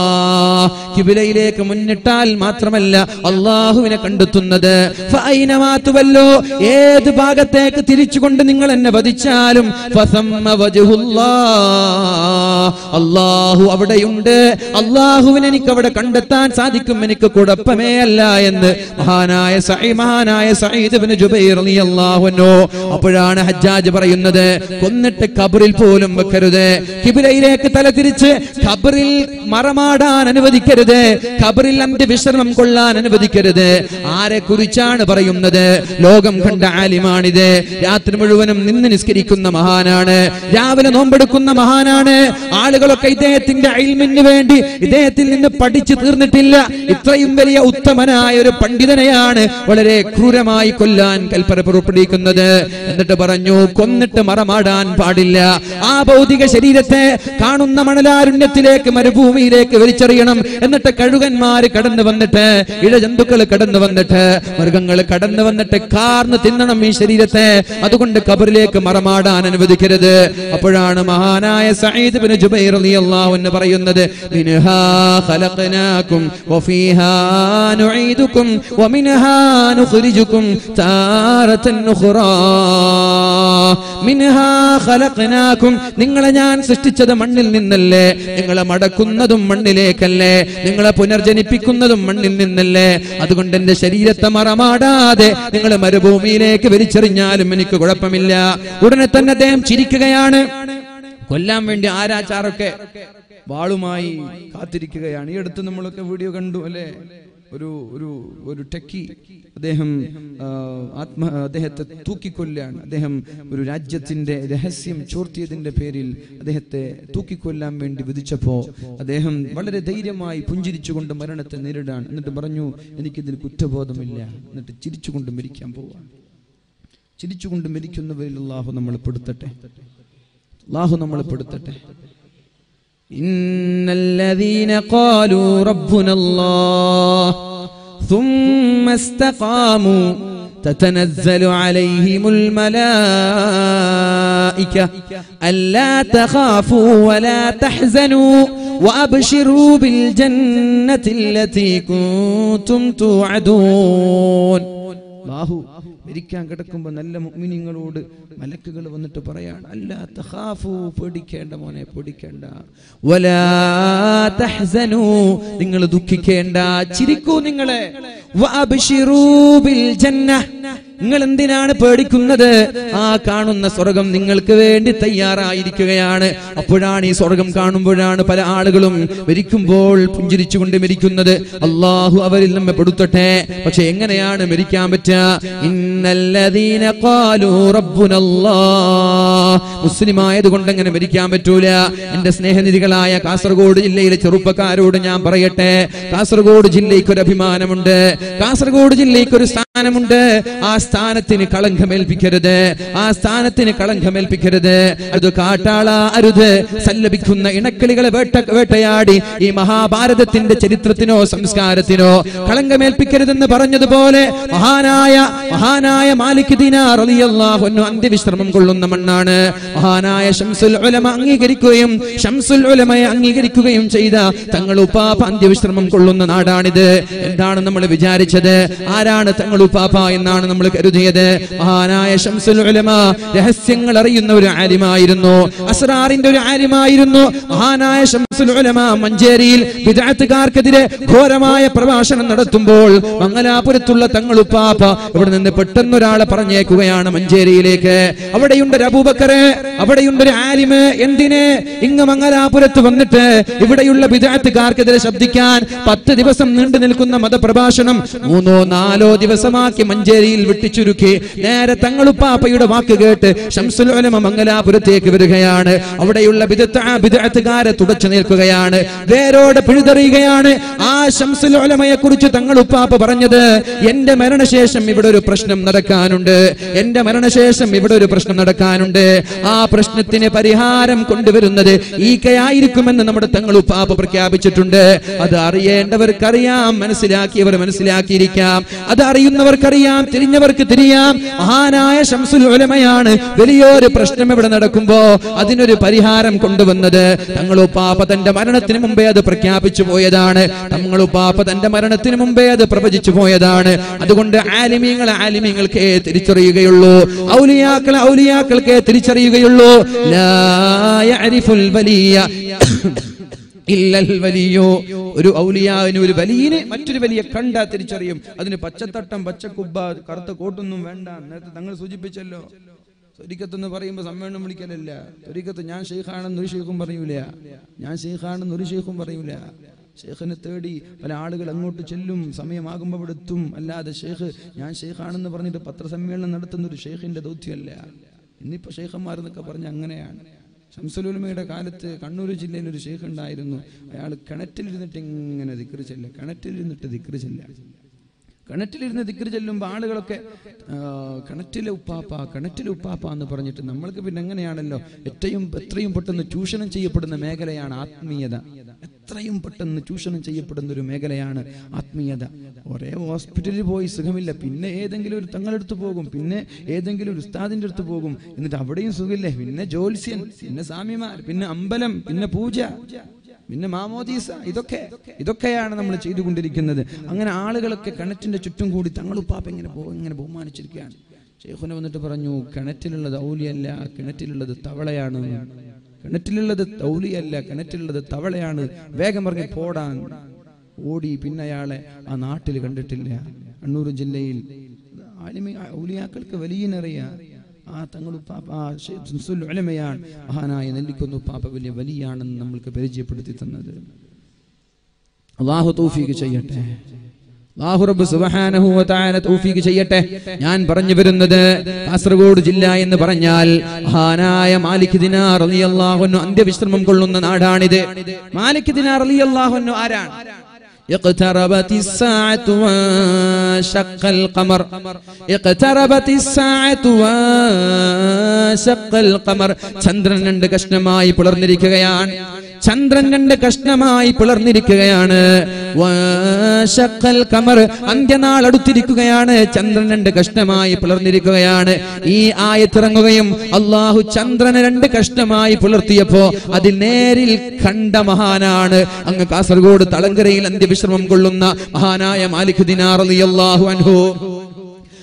കിബിലയിലേക്ക് മുന്നിട്ടാൽ മാത്രമല്ല അള്ളാഹുവിനെ കണ്ടെത്തുന്നത് ഫഅൈനമാ തുവല്ലോ ഏത് ഭാഗത്തേക്ക് തിരിച്ചുകൊണ്ട് നിങ്ങൾ എന്നെ വധിച്ചാലും ഫസമ്മ വജ്ഹുല്ലാഹ്. അള്ളാഹു അവിടെയുണ്ട് അള്ളാഹുവിനെ എനിക്ക് അവിടെ കണ്ടെത്താൻ സാധിക്കും എനിക്ക് കുഴപ്പമേ അല്ല എന്ന് മഹാനായ സഈ മഹാനായ സഈദ് ഇബ്നു ജുബൈർ റളിയല്ലാഹു അൻഹു അപ്പോഴാണ് ഹജ്ജാജ് പറയുന്നത് കൊന്നിട്ട് ഖബറിൽ പോലും വെക്കരുത് കിബിലയിലേക്ക് തല തിരിച്ച് ഖബറിൽ മറമാടാൻ അനുവദിക്കരുത് ഖബറിൽ അന്ത്യ വിശ്രമം കൊള്ളാൻ അനുവദിക്കരുത് ആരെ കുറിച്ചാണ് പറയുന്നത് ലോകം കണ്ട ആലിമാണിത് രാത്രി മുഴുവനും നിന്ന് നിസ്കരിക്കുന്ന മഹാനാണ് രാവിലെ നോമ്പെടുക്കുന്ന മഹാനാണ് ആളുകളൊക്കെ ഇദ്ദേഹത്തിന്റെ അയിൽമിന് വേണ്ടി ഇദ്ദേഹത്തിൽ നിന്ന് പഠിച്ചു തീർന്നിട്ടില്ല ഇത്രയും വലിയ ഉത്തമനായ ഒരു പണ്ഡിതനെയാണ് വളരെ ക്രൂരമായി കൊല്ലാൻ കൽപ്പന പുറപ്പെടുവിക്കുന്നത് എന്നിട്ട് പറഞ്ഞു കൊന്നിട്ട് മറമാടാൻ പാടില്ല ആ ഭൗതിക ശരീരത്തെ കാണുന്ന മണലാരുണ്യത്തിലേക്ക് മരുഭൂമിയിലേക്ക് വലിച്ചെറിയണം എന്നിട്ട് കഴുകന്മാര് കടന്നു വന്നിട്ട് ഇഴജന്തുക്കൾ കടന്നു വന്നിട്ട് മൃഗങ്ങൾ കടന്നു വന്നിട്ട് കാർന്ന് തിന്നണം ഈ ശരീരത്തെ അതുകൊണ്ട് കബറിലേക്ക് മറമാടാൻ അനുവദിക്കരുത് അപ്പോഴാണ് മഹാനായ സഈദ് ബിൻ ജുബൈർ റളിയല്ലാഹു അൻഹു പറയുന്നത് മിൻഹാ ഖലഖനാകും വഫീഹാ നുഈദുകും വമിൻഹാ നുഖ്രിജുകും താരതൻ ഉഖ്റാ മിൻഹാ ഖലഖനാകും നിങ്ങളെ ഞാൻ സൃഷ്ടിച്ചത് മണ്ണിൽ നിന്നല്ലേ നിങ്ങളെ മടക്കുന്നതും മണ്ണിലേക്കല്ലേ നിങ്ങളെ പുനർജനിപ്പിക്കുന്നതും മണ്ണിൽ നിന്നല്ലേ അതുകൊണ്ട് എന്റെ ശരീരത്തെ മറമാടാതെ നിങ്ങൾ മരുഭൂമിയിലേക്ക് വലിച്ചെറിഞ്ഞാലും എനിക്ക് കുഴപ്പമില്ല ഉടനെ തന്നെ അദ്ദേഹം ചിരിക്കുകയാണ് കൊല്ലാൻ വേണ്ടി ആരാച്ചാറൊക്കെ വാളുമായി കാത്തിരിക്കുകയാണ് ഈ അടുത്ത് നമ്മളൊക്കെ വീഡിയോ കണ്ടു അല്ലെ ഒരു ഒരു ഒരു ടെക്കി അദ്ദേഹം ആ, ആത്മ അദ്ദേഹത്തെ തൂക്കിക്കൊല്ലാണ് അദ്ദേഹം ഒരു രാജ്യത്തിന്റെ രഹസ്യം ചോർത്തിയതിന്റെ പേരിൽ അദ്ദേഹത്തെ തൂക്കിക്കൊല്ലാൻ വേണ്ടി വിധിച്ചപ്പോ അദ്ദേഹം വളരെ ധൈര്യമായി പുഞ്ചിരിച്ചുകൊണ്ട് മരണത്തെ നേരിടാൻ എന്നിട്ട് പറഞ്ഞു എനിക്കിതിൽ കുറ്റബോധമില്ല എന്നിട്ട് ചിരിച്ചുകൊണ്ട് മരിക്കാൻ പോവാണ് ചിരിച്ചുകൊണ്ട് മരിക്കുന്നവരിൽ അള്ളാഹു നമ്മൾ പെടുത്തട്ടെ അള്ളാഹു നമ്മളെ പെടുത്തട്ടെ إن الذين قالوا ربنا الله ثم استقاموا تتنزل عليهم الملائكة ألا تخافوا ولا تحزنوا وأبشروا بالجنة التي كنتم توعدون അള്ളാഹു മരിക്കാൻ കിടക്കുമ്പോൾ നല്ല മുഅ്മിനീങ്ങളോട് മലക്കുകൾ വന്നിട്ട് പറയാണ് അല്ല തഖാഫു പേടിക്കേണ്ട മോനെ പേടിക്കേണ്ട വലാ തഹ്സനൂ നിങ്ങൾ ദുഃഖിക്കേണ്ട ചിരിക്കൂ നിങ്ങളെ വഅബ്ശിറൂ ബിൽ ജന്ന നിങ്ങൾ എന്തിനാണ് പേടിക്കുന്നത് ആ കാണുന്ന സ്വർഗം നിങ്ങൾക്ക് വേണ്ടി തയ്യാറായിരിക്കുകയാണ് അപ്പോഴാണ് ഈ സ്വർഗം കാണുമ്പോഴാണ് പല ആളുകളും മരിക്കുമ്പോൾ പുഞ്ചിരിച്ചുകൊണ്ട് മരിക്കുന്നത് അള്ളാഹു അവരിൽ നമ്മെ പെടുത്തട്ടെ പക്ഷെ എങ്ങനെയാണ് മരിക്കാൻ പറ്റുക ഇന്നല്ലദീന ഖാലൂ റബ്ബുനല്ലാഹ് മുസ്ലിം ആയതുകൊണ്ട് എങ്ങനെ മരിക്കാൻ പറ്റൂല എന്റെ സ്നേഹനിധികളായ കാസർഗോഡ് ജില്ലയിലെ ചെറുപ്പക്കാരോട് ഞാൻ പറയട്ടെ കാസർഗോഡ് ജില്ലയ്ക്ക് ഒരു അഭിമാനമുണ്ട് കാസർഗോഡ് ജില്ലയ്ക്ക് ഒരു സ്ഥാനമുണ്ട് ആ സ്ഥാനത്തിന് കളങ്കമേൽപ്പിക്കരുത് ആ സ്ഥാനത്തിന് കളങ്കമേൽപ്പിക്കരുത് അത് കാട്ടാള അരുത് സല്ലപിക്കുന്ന ഇണക്കിളികളെ വേട്ട വേട്ടയാടി ഈ മഹാഭാരതത്തിന്റെ ചരിത്രത്തിനോ സംസ്കാരത്തിനോ കളങ്കമേൽപ്പിക്കരുതെന്ന് പറഞ്ഞതുപോലെ മഹാനായ മഹാനായ മാലിക് ദിനാർ റളിയല്ലാഹു അൻഹു അന്ത്യവിശ്രമം കൊള്ളുന്ന മണ്ണാണ് മഹാനായ ഷംസുൽ ഉലമ അംഗീകരിക്കുകയും ഷംസുൽ ഉലമയെ അംഗീകരിക്കുകയും ചെയ്ത തങ്ങൾ ഉപ്പാപ്പ അന്ത്യവിശ്രമം കൊള്ളുന്ന നാടാണിത് എന്താണ് നമ്മൾ വിചാരിച്ചത് ആരാണ് തങ്ങൾ ഉപ്പാപ്പ എന്നാണ് നമ്മൾ കരുതിയത് മഹാനായ ഷംസുൽ ഉലമ രഹസ്യങ്ങൾ അറിയുന്ന ഒരു ആലിമായിരുന്നു അസ്രാറിന്റെ ഒരു ആലിമായിരുന്നു മഹാനായ ഷംസുൽ ഉലമ മഞ്ചേരിയിൽ വിദാത്തുകാർക്കെതിരെ ഘോരമായ പ്രഭാഷണം നടത്തുമ്പോൾ മംഗലാപുരത്തുള്ള തങ്ങൾ ഉപ്പാപ്പ ഇവിടെ നിന്ന് പെട്ടെന്ന് ഒരാളെ പറഞ്ഞേക്കുകയാണ് മഞ്ചേരിയിലേക്ക് അവിടെയുണ്ട് ഒരു അബൂബക്കറ് അവിടെയുണ്ട് ഒരു ആലിമ് എന്തിന് ഇങ്ങ് മംഗലാപുരത്ത് വന്നിട്ട് ഇവിടെയുള്ള വിദാത്തുകാർക്കെതിരെ ശബ്ദിക്കാൻ പത്ത് ദിവസം നീണ്ടു നിൽക്കുന്ന മതപ്രഭാഷണം മൂന്നോ നാലോ ദിവസമാക്കി മഞ്ചേരിയിൽ വെട്ടിച്ചുരുക്കി നേരെ തങ്ങളുപ്പാപ്പയുടെ വാക്ക് കേട്ട് ഷംസുൽ ഉലമ മംഗലാപുരത്തേക്ക് വരികയാണ് അവിടെയുള്ള വിദഗ്ധകാരെ തുടച്ചു നിൽക്കുകയാണ് വേരോടെ പിഴുതെറിയുകയാണ് ആ ഷംസുൽ ഉലമയെ കുറിച്ച് തങ്ങളുപ്പാപ്പ പറഞ്ഞത് എന്റെ മരണശേഷം ഇവിടെ ഒരു പ്രശ്നം നടക്കാനുണ്ട് എന്റെ മരണശേഷം ഇവിടെ ഒരു പ്രശ്നം നടക്കാനുണ്ട് ആ പ്രശ്നത്തിന് പരിഹാരം കൊണ്ടുവരുന്നത് ഈക്കയായിരിക്കുമെന്ന് നമ്മുടെ തങ്ങളുപ്പാപ്പ പ്രഖ്യാപിച്ചിട്ടുണ്ട് അത് അറിയേണ്ടവർക്കറിയാം മനസ്സിലാക്കിയവർ മനസ്സിലാക്കിയിരിക്കാം അത് അറിയുന്നവർക്കറിയാം തിരിഞ്ഞവർക്ക് തിരിയാം മഹാനായ ഷംസുൽ ഉലമയാണ് വലിയൊരു പ്രശ്നം ഇവിടെ നടക്കുമ്പോ അതിനൊരു പരിഹാരം കൊണ്ടുവന്നത് തങ്ങളുപ്പാപ്പ തന്റെ മരണത്തിന് മുമ്പേ അത് പ്രഖ്യാപിച്ചു പോയതാണ് തങ്ങളുപ്പാപ്പ തന്റെ മരണത്തിന് മുമ്പേ അത് പ്രവചിച്ചു പോയതാണ് അതുകൊണ്ട് ആലിമീങ്ങൾ ആലിമീങ്ങൾക്കേ തിരിച്ചറിയുകയുള്ളൂ ഔലിയാക്കൾ ഔലിയാക്കൾക്കേ തിരിച്ചറിയുകയുള്ളൂ ലാ യഅരിഫുൽ വലിയ ഇല്ലൽ വലിയോ ഒരു ഔലിയാവിന് ഒരു വലിയനെ മറ്റൊരു വലിയ കണ്ടാ തിരിച്ചറിയും അതിന് പച്ചത്തട്ടം പച്ചക്കുബ്ബ കറുത്ത കോട്ടൊന്നും വേണ്ട നേരത്തെ തങ്ങൾ സൂചിപ്പിച്ചല്ലോ തൊരിക്കത്തെന്ന് പറയുമ്പോൾ സമ്മേളനം വിളിക്കലല്ല തൊരിക്കത്ത് ഞാൻ ഷെയ്ഖാണെന്ന് ഒരു ഷെയ്ഖും പറയൂല ഞാൻ ഷെയ്ഖാണെന്ന് ഒരു ഷെയ്ഖും പറയൂല ഷെയ്ഖിനെ തേടി പല ആളുകൾ അങ്ങോട്ട് ചെല്ലും സമയമാകുമ്പോൾ ഇവിടെ എത്തും അല്ലാതെ ഷെയ്ഖ് ഞാൻ ഷെയ്ഖാണെന്ന് പറഞ്ഞിട്ട് പത്രസമ്മേളനം നടത്തുന്ന ഒരു ഷെയ്ഖിന്റെ ദൗത്യമല്ല ഇന്നിപ്പോ ഷെയ്ഖന്മാർ എന്നൊക്കെ പറഞ്ഞ അങ്ങനെയാണ് ഷംസുലുലമയുടെ കാലത്ത് കണ്ണൂർ ജില്ലയിൽ ഒരു ഷെയ്ഖ് ഉണ്ടായിരുന്നു അയാൾ കിണറ്റിലിരുന്നിട്ട് ഇങ്ങനെ ദിക്റ് ചെല്ല കിണറ്റിലിരുന്നിട്ട് ദിക്റ് ചെല്ല കിണറ്റിലിരുന്ന് ദിക്റ് ചെല്ലുമ്പോൾ ആളുകളൊക്കെ ആ, കിണറ്റിലെ ഉപ്പാപ്പ കിണറ്റിലെ ഉപ്പാപ്പ എന്ന് പറഞ്ഞിട്ട് നമ്മൾക്ക് പിന്നെ എങ്ങനെയാണല്ലോ ഏറ്റവും എത്രയും പെട്ടെന്ന് ചൂഷണം ചെയ്യപ്പെടുന്ന മേഖലയാണ് ആത്മീയത എത്രയും പെട്ടെന്ന് ചൂഷണം ചെയ്യപ്പെടുന്ന ഒരു മേഖലയാണ് ആത്മീയത ഒരേ ഹോസ്പിറ്റലിൽ പോയി സുഖമില്ല പിന്നെ ഏതെങ്കിലും ഒരു തങ്ങളെടുത്ത് പോകും പിന്നെ ഏതെങ്കിലും ഒരു ഉസ്താദിന്റെ അടുത്ത് പോകും എന്നിട്ട് അവിടെയും സുഖമില്ലേ പിന്നെ ജ്യോത്സ്യൻ പിന്നെ സ്വാമിമാർ പിന്നെ അമ്പലം പിന്നെ പൂജ പിന്നെ മാമോദീസ ഇതൊക്കെ ഇതൊക്കെയാണ് നമ്മൾ ചെയ്തുകൊണ്ടിരിക്കുന്നത് അങ്ങനെ ആളുകളൊക്കെ കിണറ്റിന്റെ ചുറ്റും കൂടി തങ്ങളുപ്പാപ്പ ഇങ്ങനെ പോ ഇങ്ങനെ ബഹുമാനിച്ചിരിക്കുകയാണ് ഷെയ്ഖുന വന്നിട്ട് പറഞ്ഞു കിണറ്റിലുള്ളത് ഔലിയല്ല കിണറ്റിലുള്ളത് തവളയാണ് കിണറ്റിലുള്ളത് ഔലിയല്ല കിണറ്റിലുള്ളത് തവളയാണ് വേഗം പറഞ്ഞ് പോടാൻ ഓടി പിന്നെ അയാളെ ആ നാട്ടിൽ കണ്ടിട്ടില്ല കണ്ണൂർ ജില്ലയിൽ ആലിമി ഔലിയാക്കൾക്ക് വലിയനറിയാം ആ തങ്ങളുപ്പാപ്പ ആ ഷംസുൽ ഉലമയാണ് മഹാനായ നെല്ലിക്കൊന്നു പാപ്പ വലിയ വലിയാണെന്ന് നമ്മൾക്ക് പരിചയപ്പെടുത്തി തന്നത് അള്ളാഹു തൗഫീഖ് ചെയ്യട്ടെ അല്ലാഹു റബ്ബ് സുബ്ഹാനഹു വ തആല തൗഫീഖ് ചെയ്യട്ടെ ഞാൻ പറഞ്ഞു വരുന്നത് കാസർഗോഡ് ജില്ല എന്ന് പറഞ്ഞാൽ മഹാനായ മാലിക് ദിനാർ റളിയല്ലാഹു അൻഹു അന്ത്യവിശ്രമം കൊള്ളുന്ന നാടാണിത് മാലിക് ദിനാർ റളിയല്ലാഹു അൻഹു ആരാണ് اقتربت الساعة وانشق القمر اقتربت الساعة وانشق القمر ചന്ദ്രൻ രണ്ട് കഷ്ണമായി പിളർന്നിരിക്കുകയാണ് ചന്ദ്രൻ രണ്ട് കഷ്ണമായി പിളർന്നിരിക്കുകയാണ് വാശക്കൽ കമർ അന്ത്യനാൾ അടുത്തിരിക്കുകയാണ് ചന്ദ്രൻ രണ്ട് കഷ്ണമായി പിളർന്നിരിക്കുകയാണ് ഈ ആയത്തിറങ്ങുകയും അള്ളാഹു ചന്ദ്രനെ രണ്ട് കഷ്ണമായി പിളർത്തിയപ്പോ അതിൽ നേരിൽ കണ്ട മഹാനാണ് അങ്ങ് കാസർഗോഡ് തളങ്കരയിൽ അന്ത്യവിശ്രമം കൊള്ളുന്ന മഹാനായ മാലിക് ദിനാർ അള്ളാഹു അൻഹു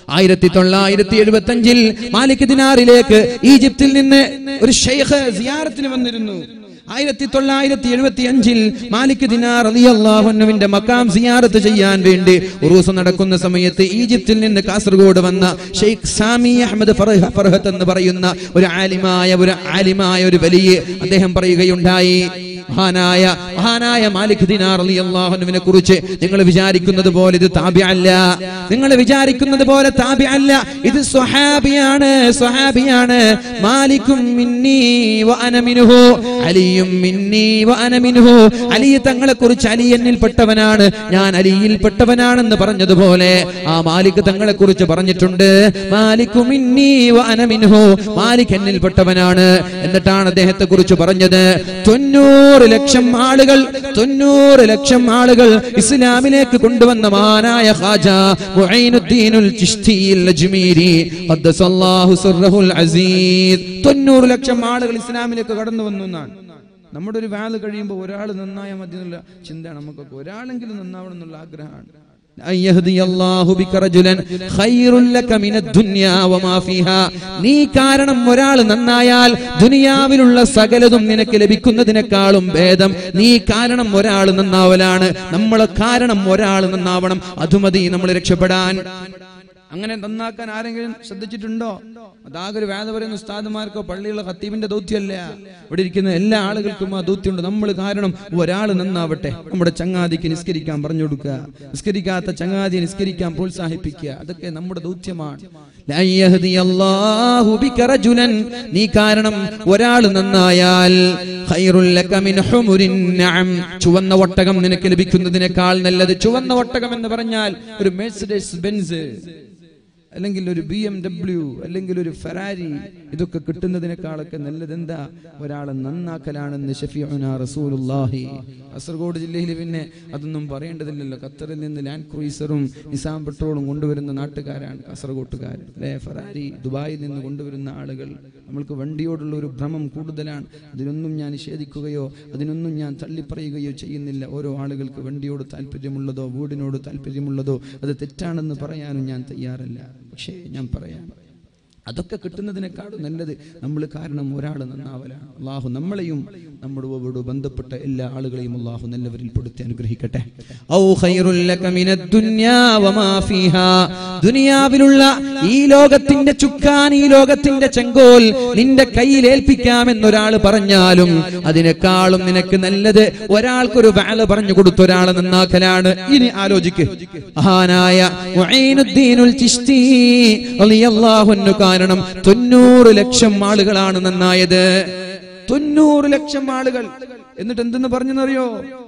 ആയിരത്തി തൊള്ളായിരത്തി എഴുപത്തി അഞ്ചിൽ മാലിക് ദിനാറിലേക്ക് ഈജിപ്തിൽ നിന്ന് ഒരു ഷെയ്ഖ് സിയാറത്തിന് വന്നിരുന്നു ആയിരത്തി തൊള്ളായിരത്തി എഴുപത്തി അഞ്ചിൽ മാലിക് ദിനാർ അലിയല്ലാഹുവിന്റെ മക്കാം സിയാറത്ത് ചെയ്യാൻ വേണ്ടി ഉറൂസ് നടക്കുന്ന സമയത്ത് ഈജിപ്തിൽ നിന്ന് കാസർഗോഡ് വന്ന ഷെയ്ഖ് സാമി അഹമ്മദ് ഫർഹ- ഫർഹത്ത് എന്ന് പറയുന്ന ഒരു ആലിമായ ഒരു ആലിമായ ഒരു വലിയ അദ്ദേഹം പറയുകയുണ്ടായി മഹാനായ മഹാനായ മാലിക് ദിനാർ അലിയല്ലാഹുവിനെ കുറിച്ച് നിങ്ങൾ വിചാരിക്കുന്നത് പോലെ ഇത് താബിയല്ല നിങ്ങൾ വിചാരിക്കുന്നത് പോലെ താബിയല്ല ഇത് സ്വഹാബിയാണ് സ്വഹാബിയാണ് മാലിക്കും മിന്നി വ അന മിൻഹു അലിയും മിന്നി വ അന മിൻഹു അലി തങ്ങളെ കുറിച്ച് അലി എന്നിൽപ്പെട്ടവനാണ് ഞാൻ അലിയിൽപ്പെട്ടവനാണെന്ന് പറഞ്ഞതുപോലെ ആ മാലിക് തങ്ങളെ കുറിച്ച് പറഞ്ഞിട്ടുണ്ട് മാലിക്കു മിന്നി വ അന മിൻഹു മാലിക് എന്നിൽപ്പെട്ടവനാണ് എന്നിട്ടാണ് അദ്ദേഹത്തെ കുറിച്ച് പറഞ്ഞത് തൊണ്ണൂറ് ലക്ഷം ആളുകൾ തൊണ്ണൂറ് ലക്ഷം ആളുകൾ ഇസ്ലാമിലേക്ക് കൊണ്ടുവന്ന മഹാനായ ഖാജ മുഈനുദ്ദീനുൽ ചിശ്തിയിൽ അജ്മീരി ഖദ്ദസല്ലാഹു സിർറഹുൽ അസീസ് തൊണ്ണൂറ് ലക്ഷം ആളുകൾ ഇസ്ലാമിലേക്ക് കടന്നു വന്നു എന്നാണ് നമ്മുടെ ഒരു വാല് കഴിയുമ്പോൾ ഒരാൾ നന്നായാൽ മതി എന്നുള്ള ചിന്തയാണ് നമുക്കൊക്കെ ഒരാളെങ്കിലും നന്നാവണം എന്നുള്ള ആഗ്രഹമാണ് أن يهدي الله بك رجلا خير لك من الدنيا وما فيها നീ കാരണം ഒരാൾ നന്നായാൽ ദുനിയാവിലുള്ള സകലതും നിനക്ക് ലഭിക്കുന്നതിനേക്കാളും ഭേദം നീ കാരണം ഒരാൾ നന്നാവലാണ് നമ്മളെ കാരണം ഒരാൾ നന്നാവണം അതുമതി നമ്മൾ രക്ഷപ്പെടാൻ അങ്ങനെ നന്നാക്കാൻ ആരെങ്കിലും ശ്രദ്ധിച്ചിട്ടുണ്ടോ അതാകെ ഒരു വേദ പറയുന്ന ഉസ്താദുമാർക്കോ പള്ളിയുള്ള ഖത്തീബിന്റെ ദൗത്യമല്ല ഇവിടെ ഇരിക്കുന്ന എല്ലാ ആളുകൾക്കും ആ ദൗത്യമുണ്ട് നമ്മൾ കാരണം ഒരാൾ നന്നാവട്ടെ നമ്മുടെ ചങ്ങാതിക്ക് നിസ്കരിക്കാൻ പറഞ്ഞു കൊടുക്കുക നിസ്കരിക്കാത്ത ചങ്ങാതിയെ നിസ്കരിക്കാൻ പ്രോത്സാഹിപ്പിക്കുക അതൊക്കെ നമ്മുടെ ദൗത്യമാണ് ലൻ യഹ്ദിയല്ലാഹു ബിക റജുലൻ നീ കാരണം ഒരാൾ നന്നായാൽ ഖൈറുൽ ലക മിൻ ഹുമുരിൻ നഅം ചുവന്ന ഒട്ടകം നിനക്ക് ലഭിക്കുന്നതിനേക്കാൾ നല്ലത് ചുവന്ന ഒട്ടകം എന്ന് പറഞ്ഞാൽ ഒരു മെഴ്സിഡസ് ബെൻസ് അല്ലെങ്കിൽ ഒരു ബി എം ഡബ്ല്യു അല്ലെങ്കിൽ ഒരു ഫെറാരി ഇതൊക്കെ കിട്ടുന്നതിനേക്കാളൊക്കെ നല്ലത് എന്താ ഒരാളെ നന്നാക്കലാണെന്ന് ഷഫീഉന റസൂലുള്ളാഹി കാസർഗോഡ് ജില്ലയിൽ പിന്നെ അതൊന്നും പറയേണ്ടതില്ലല്ലോ ഖത്തറിൽ നിന്ന് ലാൻഡ് ക്രൂയിസറും നിസാം പെട്രോളും കൊണ്ടുവരുന്ന നാട്ടുകാരാണ് കാസർഗോട്ടുകാർ അല്ലെ ഫെറാരി ദുബായിൽ നിന്ന് കൊണ്ടുവരുന്ന ആളുകൾ നമ്മൾക്ക് വണ്ടിയോടുള്ള ഒരു ഭ്രമം കൂടുതലാണ് അതിനൊന്നും ഞാൻ നിഷേധിക്കുകയോ അതിനൊന്നും ഞാൻ തള്ളിപ്പറയുകയോ ചെയ്യുന്നില്ല ഓരോ ആളുകൾക്ക് വണ്ടിയോട് താല്പര്യമുള്ളതോ വീടിനോട് താല്പര്യമുള്ളതോ അത് തെറ്റാണെന്ന് പറയാനും ഞാൻ തയ്യാറല്ല പക്ഷേ ഞാൻ പറയാം അതൊക്കെ കിട്ടുന്നതിനേക്കാളും നല്ലത് നമ്മൾ കാരണം ഒരാൾ നന്നാവലാണ് അള്ളാഹു നമ്മളെയും നമ്മളോട് ബന്ധപ്പെട്ട എല്ലാ ആളുകളെയും അള്ളാഹു നല്ലവരിൽ പെടുത്തി അനുഗ്രഹിക്കട്ടെ ഔ ഖൈറുൽ ലക മിനദ് ദുനിയാ വമാ ഫീഹാ ദുനിയാവിലുള്ള ഈ ലോകത്തിന്റെ ചുക്കാൻ ഈ ലോകത്തിന്റെ ചെങ്കോൽ നിന്റെ കയ്യിൽ ഏൽപ്പിക്കാമെന്നൊരാൾ പറഞ്ഞാലും അതിനേക്കാളും നിനക്ക് നല്ലത് ഒരാൾക്കൊരു വാല പറഞ്ഞു കൊടുത്ത ഒരാളെ നന്നാക്കലാണ് ഇനി ആലോചിക്ക് മഹാനായ മുഈനുദ്ദീനുൽ ചിശ്തി റളിയല്ലാഹു അൻഹു കാരണം തൊണ്ണൂറ് ലക്ഷം ആളുകളാണ് നന്നായത് തൊണ്ണൂറ് ലക്ഷം ആളുകൾ എന്നിട്ട് എന്തെന്ന് പറഞ്ഞെന്നറിയോ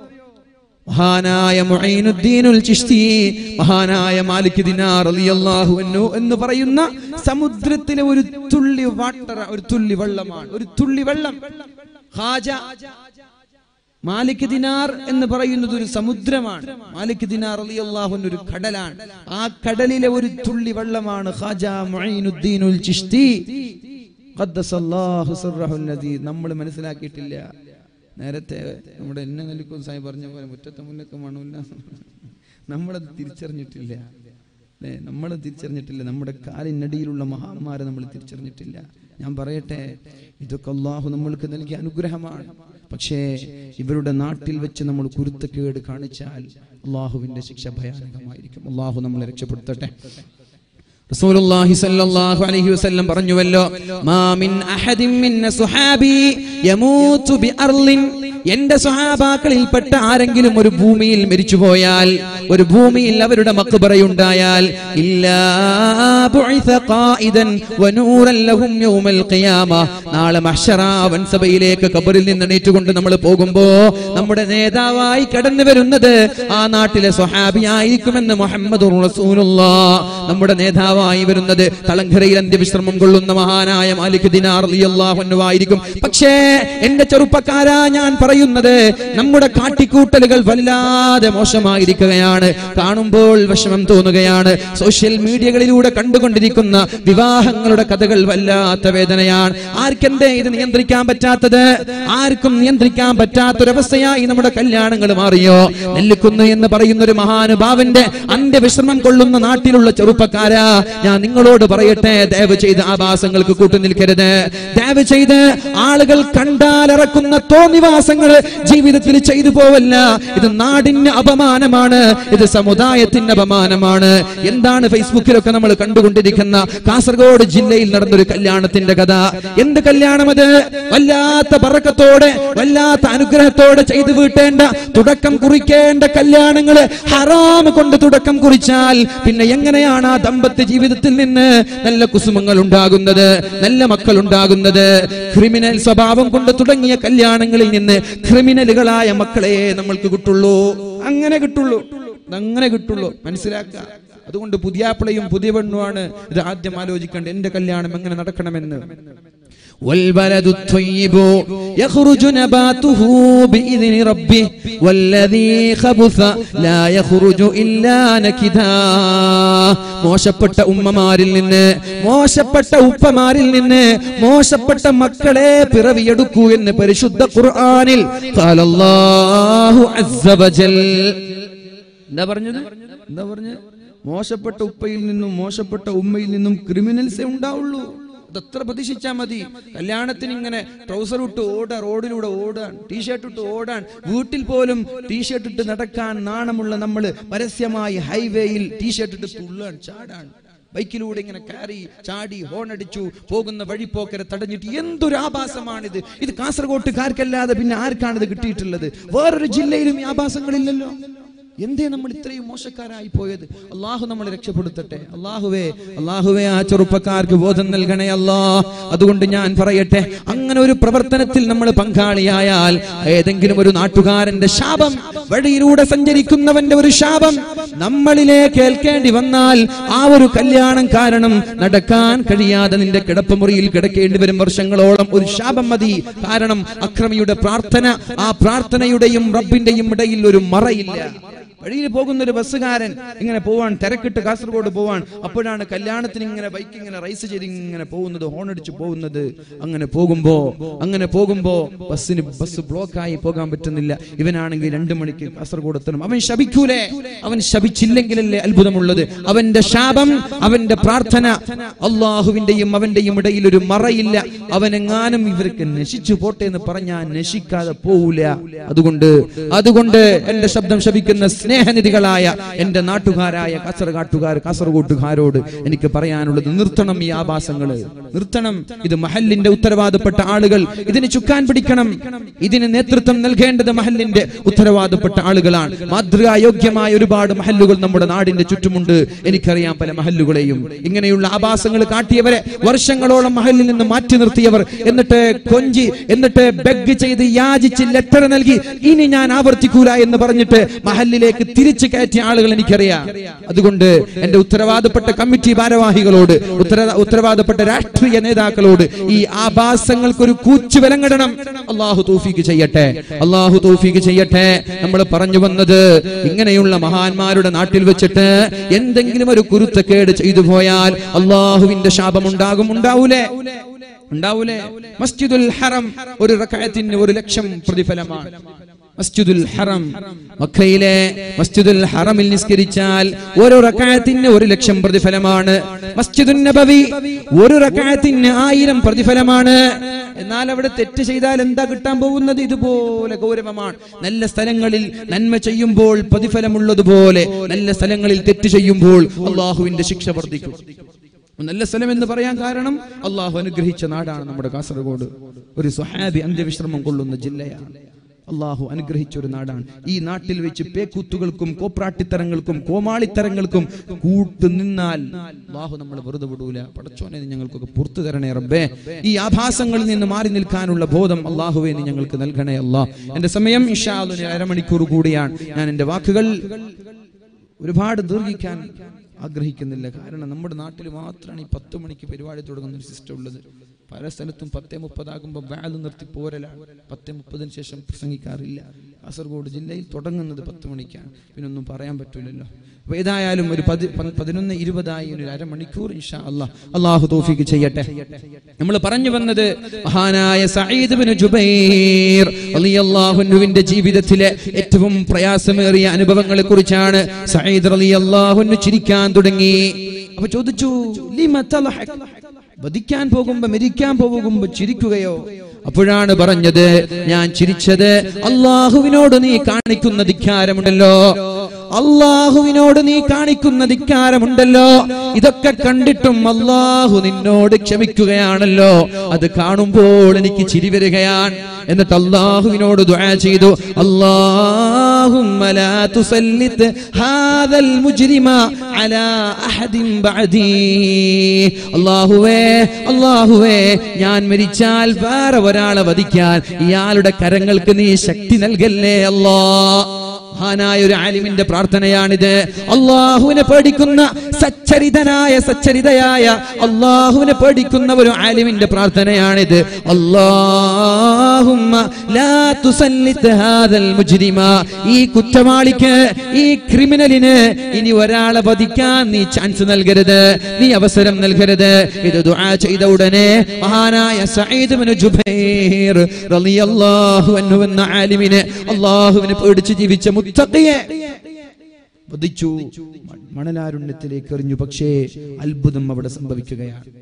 മഹാനായ മുഈനുദ്ദീനുൽ ചിശ്തി മഹാനായ മാലിക് ദിനാർ റളിയല്ലാഹു അൻഹു എന്ന് പറയുന്ന സമുദ്രത്തിലെ ഒരു തുള്ളി വാട്ടർ ഒരു തുള്ളി വെള്ളമാണ് ഒരു തുള്ളി വെള്ളം ഖാജ മാലിക് ദിനാർ എന്ന് പറയുന്നത് ഒരു സമുദ്രമാണ് മാലിക് ദിനാർ റളിയല്ലാഹു അൻഹു ഒരു കടലാണ് ആ കടലിലെ ഒരു തുള്ളി വെള്ളമാണ് ഖാജ മുഈനുദ്ദീനുൽ ചിശ്തി ഖദ്ദസല്ലാഹു സിർറഹുൽ നദീ നമ്മൾ മനസ്സിലാക്കിയിട്ടില്ല നേരത്തെ നമ്മുടെ എന്നെ നെല്ലിക്കും സായി പറഞ്ഞ പോലെ മുറ്റത്തെ മുല്ലക്ക് മണമില്ല നമ്മളത് തിരിച്ചറിഞ്ഞിട്ടില്ല അല്ലേ നമ്മൾ തിരിച്ചറിഞ്ഞിട്ടില്ല നമ്മുടെ കാലിനടിയിലുള്ള മഹാന്മാരെ നമ്മൾ തിരിച്ചറിഞ്ഞിട്ടില്ല ഞാൻ പറയട്ടെ ഇതൊക്കെ അള്ളാഹു നമ്മൾക്ക് നൽകിയ അനുഗ്രഹമാണ് പക്ഷേ ഇവരുടെ നാട്ടിൽ വെച്ച് നമ്മൾ കുരുത്തക്കേട് കാണിച്ചാൽ അള്ളാഹുവിന്റെ ശിക്ഷ ഭയാനകമായിരിക്കും അള്ളാഹു നമ്മളെ രക്ഷപ്പെടുത്തട്ടെ റസൂലുള്ളാഹി സ്വല്ലല്ലാഹു അലൈഹി വസല്ലം പറഞ്ഞുവല്ലോ മാ മിൻ അഹദിൻ മിൻ സുഹാബി യമൂതു ബി അർളിൻ എന്റെ സ്വഹാബാക്കളിൽപ്പെട്ട ആരെങ്കിലും ഒരു ഭൂമിയിൽ മരിച്ചുപോയാൽ ഒരു ഭൂമിയിൽ അവരുടെ മക്ബറയുണ്ടായാൽ ഇല്ലാ ബുഇസ ഖായിദൻ വനൂറൻ ലഹും യൗമൽ ഖിയാമ നാളെ മഹ്ശറ വൻസഭയിലേക്ക് ഖബറിൽ നിന്ന് എണീറ്റുകൊണ്ട് നമ്മൾ പോകുമ്പോ നമ്മുടെ നേതാവായി കടന്നു വരുന്നത് ആ നാട്ടിലെ സ്വഹാബിയായിരിക്കുമെന്ന് മുഹമ്മദ് നമ്മുടെ നേതാവായി വരുന്നത് തളങ്കരയിൽ അന്ത്യവിശ്രമം കൊള്ളുന്ന മഹാനായ മാലിക് ദിനാർ റളിയല്ലാഹു അൻഹു ആയിരിക്കും പക്ഷേ എന്റെ ചെറുപ്പക്കാരാ ഞാൻ പറയുന്നു പറയുന്നത് നമ്മുടെ കാട്ടിക്കൂട്ടലുകൾ വല്ലാതെ മോശമായിരിക്കുകയാണ് കാണുമ്പോൾ വിഷമം തോന്നുകയാണ് സോഷ്യൽ മീഡിയകളിലൂടെ കണ്ടുകൊണ്ടിരിക്കുന്ന വിവാഹങ്ങളുടെ കഥകൾ വല്ലാത്ത വേദനയാണ് ആർക്കെന്തേ ഇത് നിയന്ത്രിക്കാൻ പറ്റാത്തത് ആർക്കും നിയന്ത്രിക്കാൻ പറ്റാത്തൊരവസ്ഥയായി നമ്മുടെ കല്യാണങ്ങൾ മാറിയോ നെല്ലിക്കുന്ന് എന്ന് പറയുന്ന ഒരു മഹാനുഭാവന്റെ അന്ത്യവിശ്രമം കൊള്ളുന്ന നാട്ടിലുള്ള ചെറുപ്പക്കാരാ ഞാൻ നിങ്ങളോട് പറയട്ടെ ദയവ് ചെയ്ത് ആഭാസങ്ങൾക്ക് കൂട്ടുനിൽക്കരുത് ദയവ് ചെയ്ത് ആളുകൾ കണ്ടാലിറക്കുന്ന തോന്നിവാസങ്ങൾ ജീവിതത്തിൽ ചെയ്തു പോവല്ല ഇത് നാടിന് അപമാനമാണ് ഇത് സമുദായത്തിന്റെ അപമാനമാണ് എന്താണ് ഫേസ്ബുക്കിലൊക്കെ നമ്മൾ കണ്ടുകൊണ്ടിരിക്കുന്ന കാസർഗോഡ് ജില്ലയിൽ നടന്നൊരു കല്യാണത്തിന്റെ കഥ എന്ത് കല്യാണം അത് വല്ലാത്ത പറക്കത്തോടെ വല്ലാത്ത അനുഗ്രഹത്തോടെ ചെയ്തു വീട്ടേണ്ട തുടക്കം കുറിക്കേണ്ട കല്യാണങ്ങള് ഹറാം കൊണ്ട് തുടക്കം കുറിച്ചാൽ പിന്നെ എങ്ങനെയാണ് ആ ദമ്പത്യ ജീവിതത്തിൽ നിന്ന് നല്ല കുസുമങ്ങൾ ഉണ്ടാകുന്നത് നല്ല മക്കൾ ഉണ്ടാകുന്നത് ക്രിമിനൽ സ്വഭാവം കൊണ്ട് തുടങ്ങിയ കല്യാണങ്ങളിൽ നിന്ന് ക്രിമിനലുകളായ മക്കളെ നമ്മൾക്ക് കിട്ടുള്ളൂ അങ്ങനെ കിട്ടുള്ളൂ അങ്ങനെ കിട്ടുള്ളൂ മനസ്സിലാക്കുക അതുകൊണ്ട് പുതിയാപ്പിളയും പുതിയ പെണ്ണുമാണ് ഇത് ആദ്യം ആലോചിക്കേണ്ടത് എന്റെ കല്യാണം എങ്ങനെ നടക്കണമെന്ന് والبلد الطيب يخرج نباته بإذن ربه والذي خبث لا يخرج إلا نكدا മോശപ്പെട്ട ഉമ്മമാരിൽ നിന്ന് മോശപ്പെട്ട ഉപ്പമാരിൽ നിന്ന് മോശപ്പെട്ട മക്കളെ പിറവിയെടുക്കൂ എന്ന് പരിശുദ്ധ ഖുർആനിൽ ഖാലല്ലാഹു അസ്സ വജൽ എന്താ പറഞ്ഞത് എന്താ പറഞ്ഞ മോശപ്പെട്ട ഉപ്പയിൽ നിന്നും മോശപ്പെട്ട ഉമ്മയിൽ നിന്നും ക്രിമിനൽസേ ഉണ്ടാവുള്ളൂ അതത്ര പ്രതീക്ഷിച്ചാ മതി കല്യാണത്തിന് ഇങ്ങനെ ട്രൗസർ ഇട്ട് ഓടാൻ റോഡിലൂടെ ഓടാൻ ടീഷർട്ട് ഇട്ട് ഓടാൻ വീട്ടിൽ പോലും ടീഷർട്ട് ഇട്ട് നടക്കാൻ നാണമുള്ള നമ്മൾ പരസ്യമായി ഹൈവേയിൽ ടീഷർട്ട് ഇട്ട് തുള്ളാൻ ചാടാൻ ബൈക്കിലൂടെ ഇങ്ങനെ കയറി ചാടി ഹോൺ അടിച്ചു പോകുന്ന വഴിപ്പോക്കരെ തടഞ്ഞിട്ട് എന്തൊരു ആഭാസമാണിത് ഇത് കാസർഗോട്ടുകാർക്കല്ലാതെ പിന്നെ ആർക്കാണ് ഇത് കിട്ടിയിട്ടുള്ളത് വേറൊരു ജില്ലയിലും ഈ ആഭാസങ്ങളില്ലല്ലോ എന്തേ നമ്മൾ ഇത്രയും മോശക്കാരായി പോയത് അള്ളാഹു നമ്മളെ രക്ഷപ്പെടുത്തട്ടെ അള്ളാഹുവേ അള്ളാഹുവെ ആ ചെറുപ്പക്കാർക്ക് ബോധം നൽകണേ അല്ലാ അതുകൊണ്ട് ഞാൻ പറയട്ടെ അങ്ങനെ ഒരു പ്രവർത്തനത്തിൽ നമ്മൾ പങ്കാളിയായാൽ ഏതെങ്കിലും ഒരു നാട്ടുകാരന്റെ ശാപം വഴിയിലൂടെ സഞ്ചരിക്കുന്നവന്റെ ഒരു ശാപം നമ്മളിലേക്ക് ഏൽക്കേണ്ടി വന്നാൽ ആ ഒരു കല്യാണം കാരണം നടക്കാൻ കഴിയാതെ നിന്റെ കിടപ്പുമുറിയിൽ കിടക്കേണ്ടി വരും വർഷങ്ങളോളം ഒരു ശാപം മതി കാരണം അക്രമിയുടെ പ്രാർത്ഥന ആ പ്രാർത്ഥനയുടെയും റബ്ബിന്റെയും ഇടയിൽ ഒരു മറയില്ല വഴിയിൽ പോകുന്ന ഒരു ബസ്സുകാരൻ ഇങ്ങനെ പോവാൻ തിരക്കിട്ട് കാസർഗോഡ് പോവാൻ അപ്പോഴാണ് കല്യാണത്തിന് ഇങ്ങനെ ബൈക്ക് ഇങ്ങനെ റൈസ് ചെയ്ത് ഇങ്ങനെ പോകുന്നത് ഹോൺ അടിച്ച് പോകുന്നത് അങ്ങനെ പോകുമ്പോ അങ്ങനെ പോകുമ്പോ ബസ്സിന് ബസ് ബ്ലോക്ക് ആയി പോകാൻ പറ്റുന്നില്ല ഇവനാണെങ്കിൽ രണ്ടു മണിക്ക് കാസർഗോഡ് എത്തണം അവൻ ശപിക്കൂലേ അവൻ ശപിച്ചില്ലെങ്കിലല്ലേ അത്ഭുതമുള്ളത് അവന്റെ ശാപം അവന്റെ പ്രാർത്ഥന അള്ളാഹുവിന്റെയും അവന്റെയും ഇടയിൽ ഒരു മറയില്ല അവനെങ്ങാനും ഇവർക്ക് നശിച്ചു പോട്ടെ എന്ന് പറഞ്ഞാൽ നശിക്കാതെ പോവില്ല അതുകൊണ്ട് അതുകൊണ്ട് എന്റെ ശബ്ദം ശപിക്കുന്ന സ്നേഹനിധികളായ എന്റെ നാട്ടുകാരായ കാസർകാട്ടുകാർ കാസർഗോട്ടുകാരോട് എനിക്ക് പറയാനുള്ളത് നിർത്തണം ഈ ആഭാസങ്ങള് നിർത്തണം ഇത് മഹലിന്റെ ഉത്തരവാദപ്പെട്ട ആളുകൾ ഇതിന് ചുക്കാൻ പിടിക്കണം ഇതിന് നേതൃത്വം നൽകേണ്ടത് മഹലിന്റെ ഉത്തരവാദപ്പെട്ട ആളുകളാണ് മാതൃകായോഗ്യമായ ഒരുപാട് മഹല്ലുകൾ നമ്മുടെ നാടിന്റെ ചുറ്റുമുണ്ട് എനിക്കറിയാം പല മഹല്ലുകളെയും ഇങ്ങനെയുള്ള ആഭാസങ്ങൾ കാട്ടിയവരെ വർഷങ്ങളോളം മഹലിൽ നിന്ന് മാറ്റി നിർത്തിയവർ എന്നിട്ട് കൊഞ്ചി എന്നിട്ട് ബെഗ് ചെയ്ത് യാചിച്ച് ലെറ്റർ നൽകി ഇനി ഞാൻ ആവർത്തിക്കൂല എന്ന് പറഞ്ഞിട്ട് മഹലിലേക്ക് തിരിച്ചു കയറ്റിയ ആളുകൾ എനിക്കറിയാം അതുകൊണ്ട് എന്റെ ഉത്തരവാദപ്പെട്ട കമ്മിറ്റി ഭാരവാഹികളോട് ഉത്തര ഉത്തരവാദപ്പെട്ട രാഷ്ട്രീയ നേതാക്കളോട് ഈ ആഭാസങ്ങൾക്ക് ഒരു കൂച്ചു വിലങ്ങിടണം അള്ളാഹു തൗഫീക്ക് ചെയ്യട്ടെ അള്ളാഹു തൗഫീക്ക് ചെയ്യട്ടെ നമ്മൾ പറഞ്ഞു വന്നത് ഇങ്ങനെയുള്ള മഹാന്മാരുടെ നാട്ടിൽ വെച്ചിട്ട് എന്തെങ്കിലും ഒരു കുരുത്തക്കേട് ചെയ്തു പോയാൽ അള്ളാഹുവിന്റെ ശാപം ഉണ്ടാകും ഉണ്ടാവൂലേ ഉണ്ടാവൂലേ മസ്ജിദുൽ ഹറം ഒരു റക്അത്തിന് ഒരു ലക്ഷം പ്രതിഫലമാണ് മസ്ജിദുൽ ഹറം മക്കയിലെ മസ്ജിദുൽ ഹറമിൽ നിസ്കരിച്ചാൽ ഒരു റക്അത്തിന് ഒരു ലക്ഷം പ്രതിഫലമാണ് മസ്ജിദുൻ നബവി ഒരു റക്അത്തിന് ആയിരം പ്രതിഫലമാണ് എന്നാൽ അവിടെ തെറ്റ് ചെയ്താൽ എന്താ കിട്ടാൻ പോകുന്നത് ഇതുപോലെ ഗൗരവമാണ് നല്ല സ്ഥലങ്ങളിൽ നന്മ ചെയ്യുമ്പോൾ പ്രതിഫലമുള്ളതുപോലെ നല്ല സ്ഥലങ്ങളിൽ തെറ്റ് ചെയ്യുമ്പോൾ അള്ളാഹുവിന്റെ ശിക്ഷ വർദ്ധിക്കും നല്ല സ്ഥലം എന്ന് പറയാൻ കാരണം അള്ളാഹു അനുഗ്രഹിച്ച നാടാണ് നമ്മുടെ കാസർഗോഡ് ഒരു സ്വഹാബി അന്ത്യവിശ്രമം കൊള്ളുന്ന ജില്ലയാണ് അള്ളാഹു അനുഗ്രഹിച്ച ഒരു നാടാണ് ഈ നാട്ടിൽ വെച്ച് പേക്കൂത്തുകൾക്കും കോപ്രാട്ടിത്തരങ്ങൾക്കും കോമാളിത്തരങ്ങൾക്കും കൂട്ടു നിന്നാൽ അള്ളാഹു നമ്മൾ വെറുതെ വിടൂല പടച്ചോനെ നീ ഞങ്ങൾക്കൊക്കെ പുറത്തു തരണേ റബ്ബേ ഈ ആഭാസങ്ങളിൽ നിന്ന് മാറി നിൽക്കാനുള്ള ബോധം അള്ളാഹുവെ നീ ഞങ്ങൾക്ക് നൽകണേ അല്ലാ എന്റെ സമയം ഇഷാലുന് അരമണിക്കൂർ കൂടിയാണ് ഞാൻ എന്റെ വാക്കുകൾ ഒരുപാട് ദീർഘിക്കാൻ ആഗ്രഹിക്കുന്നില്ല കാരണം നമ്മുടെ നാട്ടിൽ മാത്രമാണ് ഈ പത്ത് മണിക്ക് പരിപാടി തുടങ്ങുന്ന ഒരു സിസ്റ്റം ഉള്ളത് പല സ്ഥലത്തും പത്തേ മുപ്പതാകുമ്പോൾ വാല് നിർത്തി പോരലാണ് പത്തേ മുപ്പതിന് ശേഷം പ്രസംഗിക്കാറില്ല കാസർഗോഡ് ജില്ലയിൽ തുടങ്ങുന്നത് പത്ത് മണിക്കാണ് പിന്നെ ഒന്നും പറയാൻ പറ്റൂലല്ലോ അപ്പൊ ഏതായാലും ഒരു പതി പ- പതിനൊന്ന് ഇരുപതായി ഒരു അരമണിക്കൂർ ഇൻഷാ അല്ലാ അള്ളാഹു തോഫിക്ക് ചെയ്യട്ടെ നമ്മൾ പറഞ്ഞു വന്നത് മഹാനായ സഈദ് ബിൻ ജുബൈർ റളിയല്ലാഹുവിന്റെ ജീവിതത്തിലെ ഏറ്റവും പ്രയാസമേറിയ അനുഭവങ്ങളെ കുറിച്ചാണ് സഈദ് റളിയല്ലാഹു ചിരിക്കാൻ തുടങ്ങി അപ്പൊ ചോദിച്ചു "ലിമ തളഹക്?" വധിക്കാൻ പോകുമ്പോ മരിക്കാൻ പോകുമ്പോ ചിരിക്കുകയോ അപ്പോഴാണ് പറഞ്ഞത് ഞാൻ ചിരിച്ചത് അള്ളാഹുവിനോട് നീ കാണിക്കുന്ന ധിക്കാരമുണ്ടല്ലോ അള്ളാഹുവിനോട് നീ കാണിക്കുന്ന ധിക്കാരമുണ്ടല്ലോ ഇതൊക്കെ കണ്ടിട്ടും അള്ളാഹു നിന്നോട് ക്ഷമിക്കുകയാണല്ലോ അത് കാണുമ്പോൾ എനിക്ക് ചിരി വരികയാണ് എന്നിട്ട് അള്ളാഹുവിനോട് ദുആ ചെയ്തു അല്ലാഹുമ്മ ലാ തുസല്ലിത് ഹാദൽ മുജ്രിമ അലാ അഹദിൻ ബഅദീ അല്ലാഹുവേ അല്ലാഹുവേ ഞാൻ മരിച്ചാൽ വേറെ ഒരാളെ വധിക്കാൻ ഇയാളുടെ കരങ്ങൾക്ക് നീ ശക്തി നൽകല്ലേ അല്ലാ മഹാനായ ഒരു ആലിമിന്റെ പ്രാർത്ഥനയാണിത് അള്ളാഹുവിനെ പേടിക്കുന്ന സച്ചരിതനായ സച്ചരിതയായ അള്ളാഹുവിനെ പേടിക്കുന്ന ഒരു ആലിമിന്റെ പ്രാർത്ഥനയാണിത് അല്ലാഹുമ്മ ലാ തുസല്ലിത് ഹാദൽ മുജ്രിമ ഈ കുറ്റവാളിക്ക് ഈ ക്രിമിനലിന് ഇനി ഒരാളെ വധിക്കാൻ നീ ചാൻസ് നൽകരുത് നീ അവസരം നൽകരുത് ഇത് ദുആ ചെയ്ത ഉടനെ മഹാനായ സഈദ് ഇബ്നു ജുബൈർ റളിയല്ലാഹു അൻഹു എന്ന ആലിമിനെ അള്ളാഹുവിനെ പേടിച്ച് ജീവിച്ച മുത്തഖിയെ വധിച്ചു മണലാരുണ്യത്തിലേക്ക് എറിഞ്ഞു പക്ഷേ അത്ഭുതം അവിടെ സംഭവിക്കുകയാണ്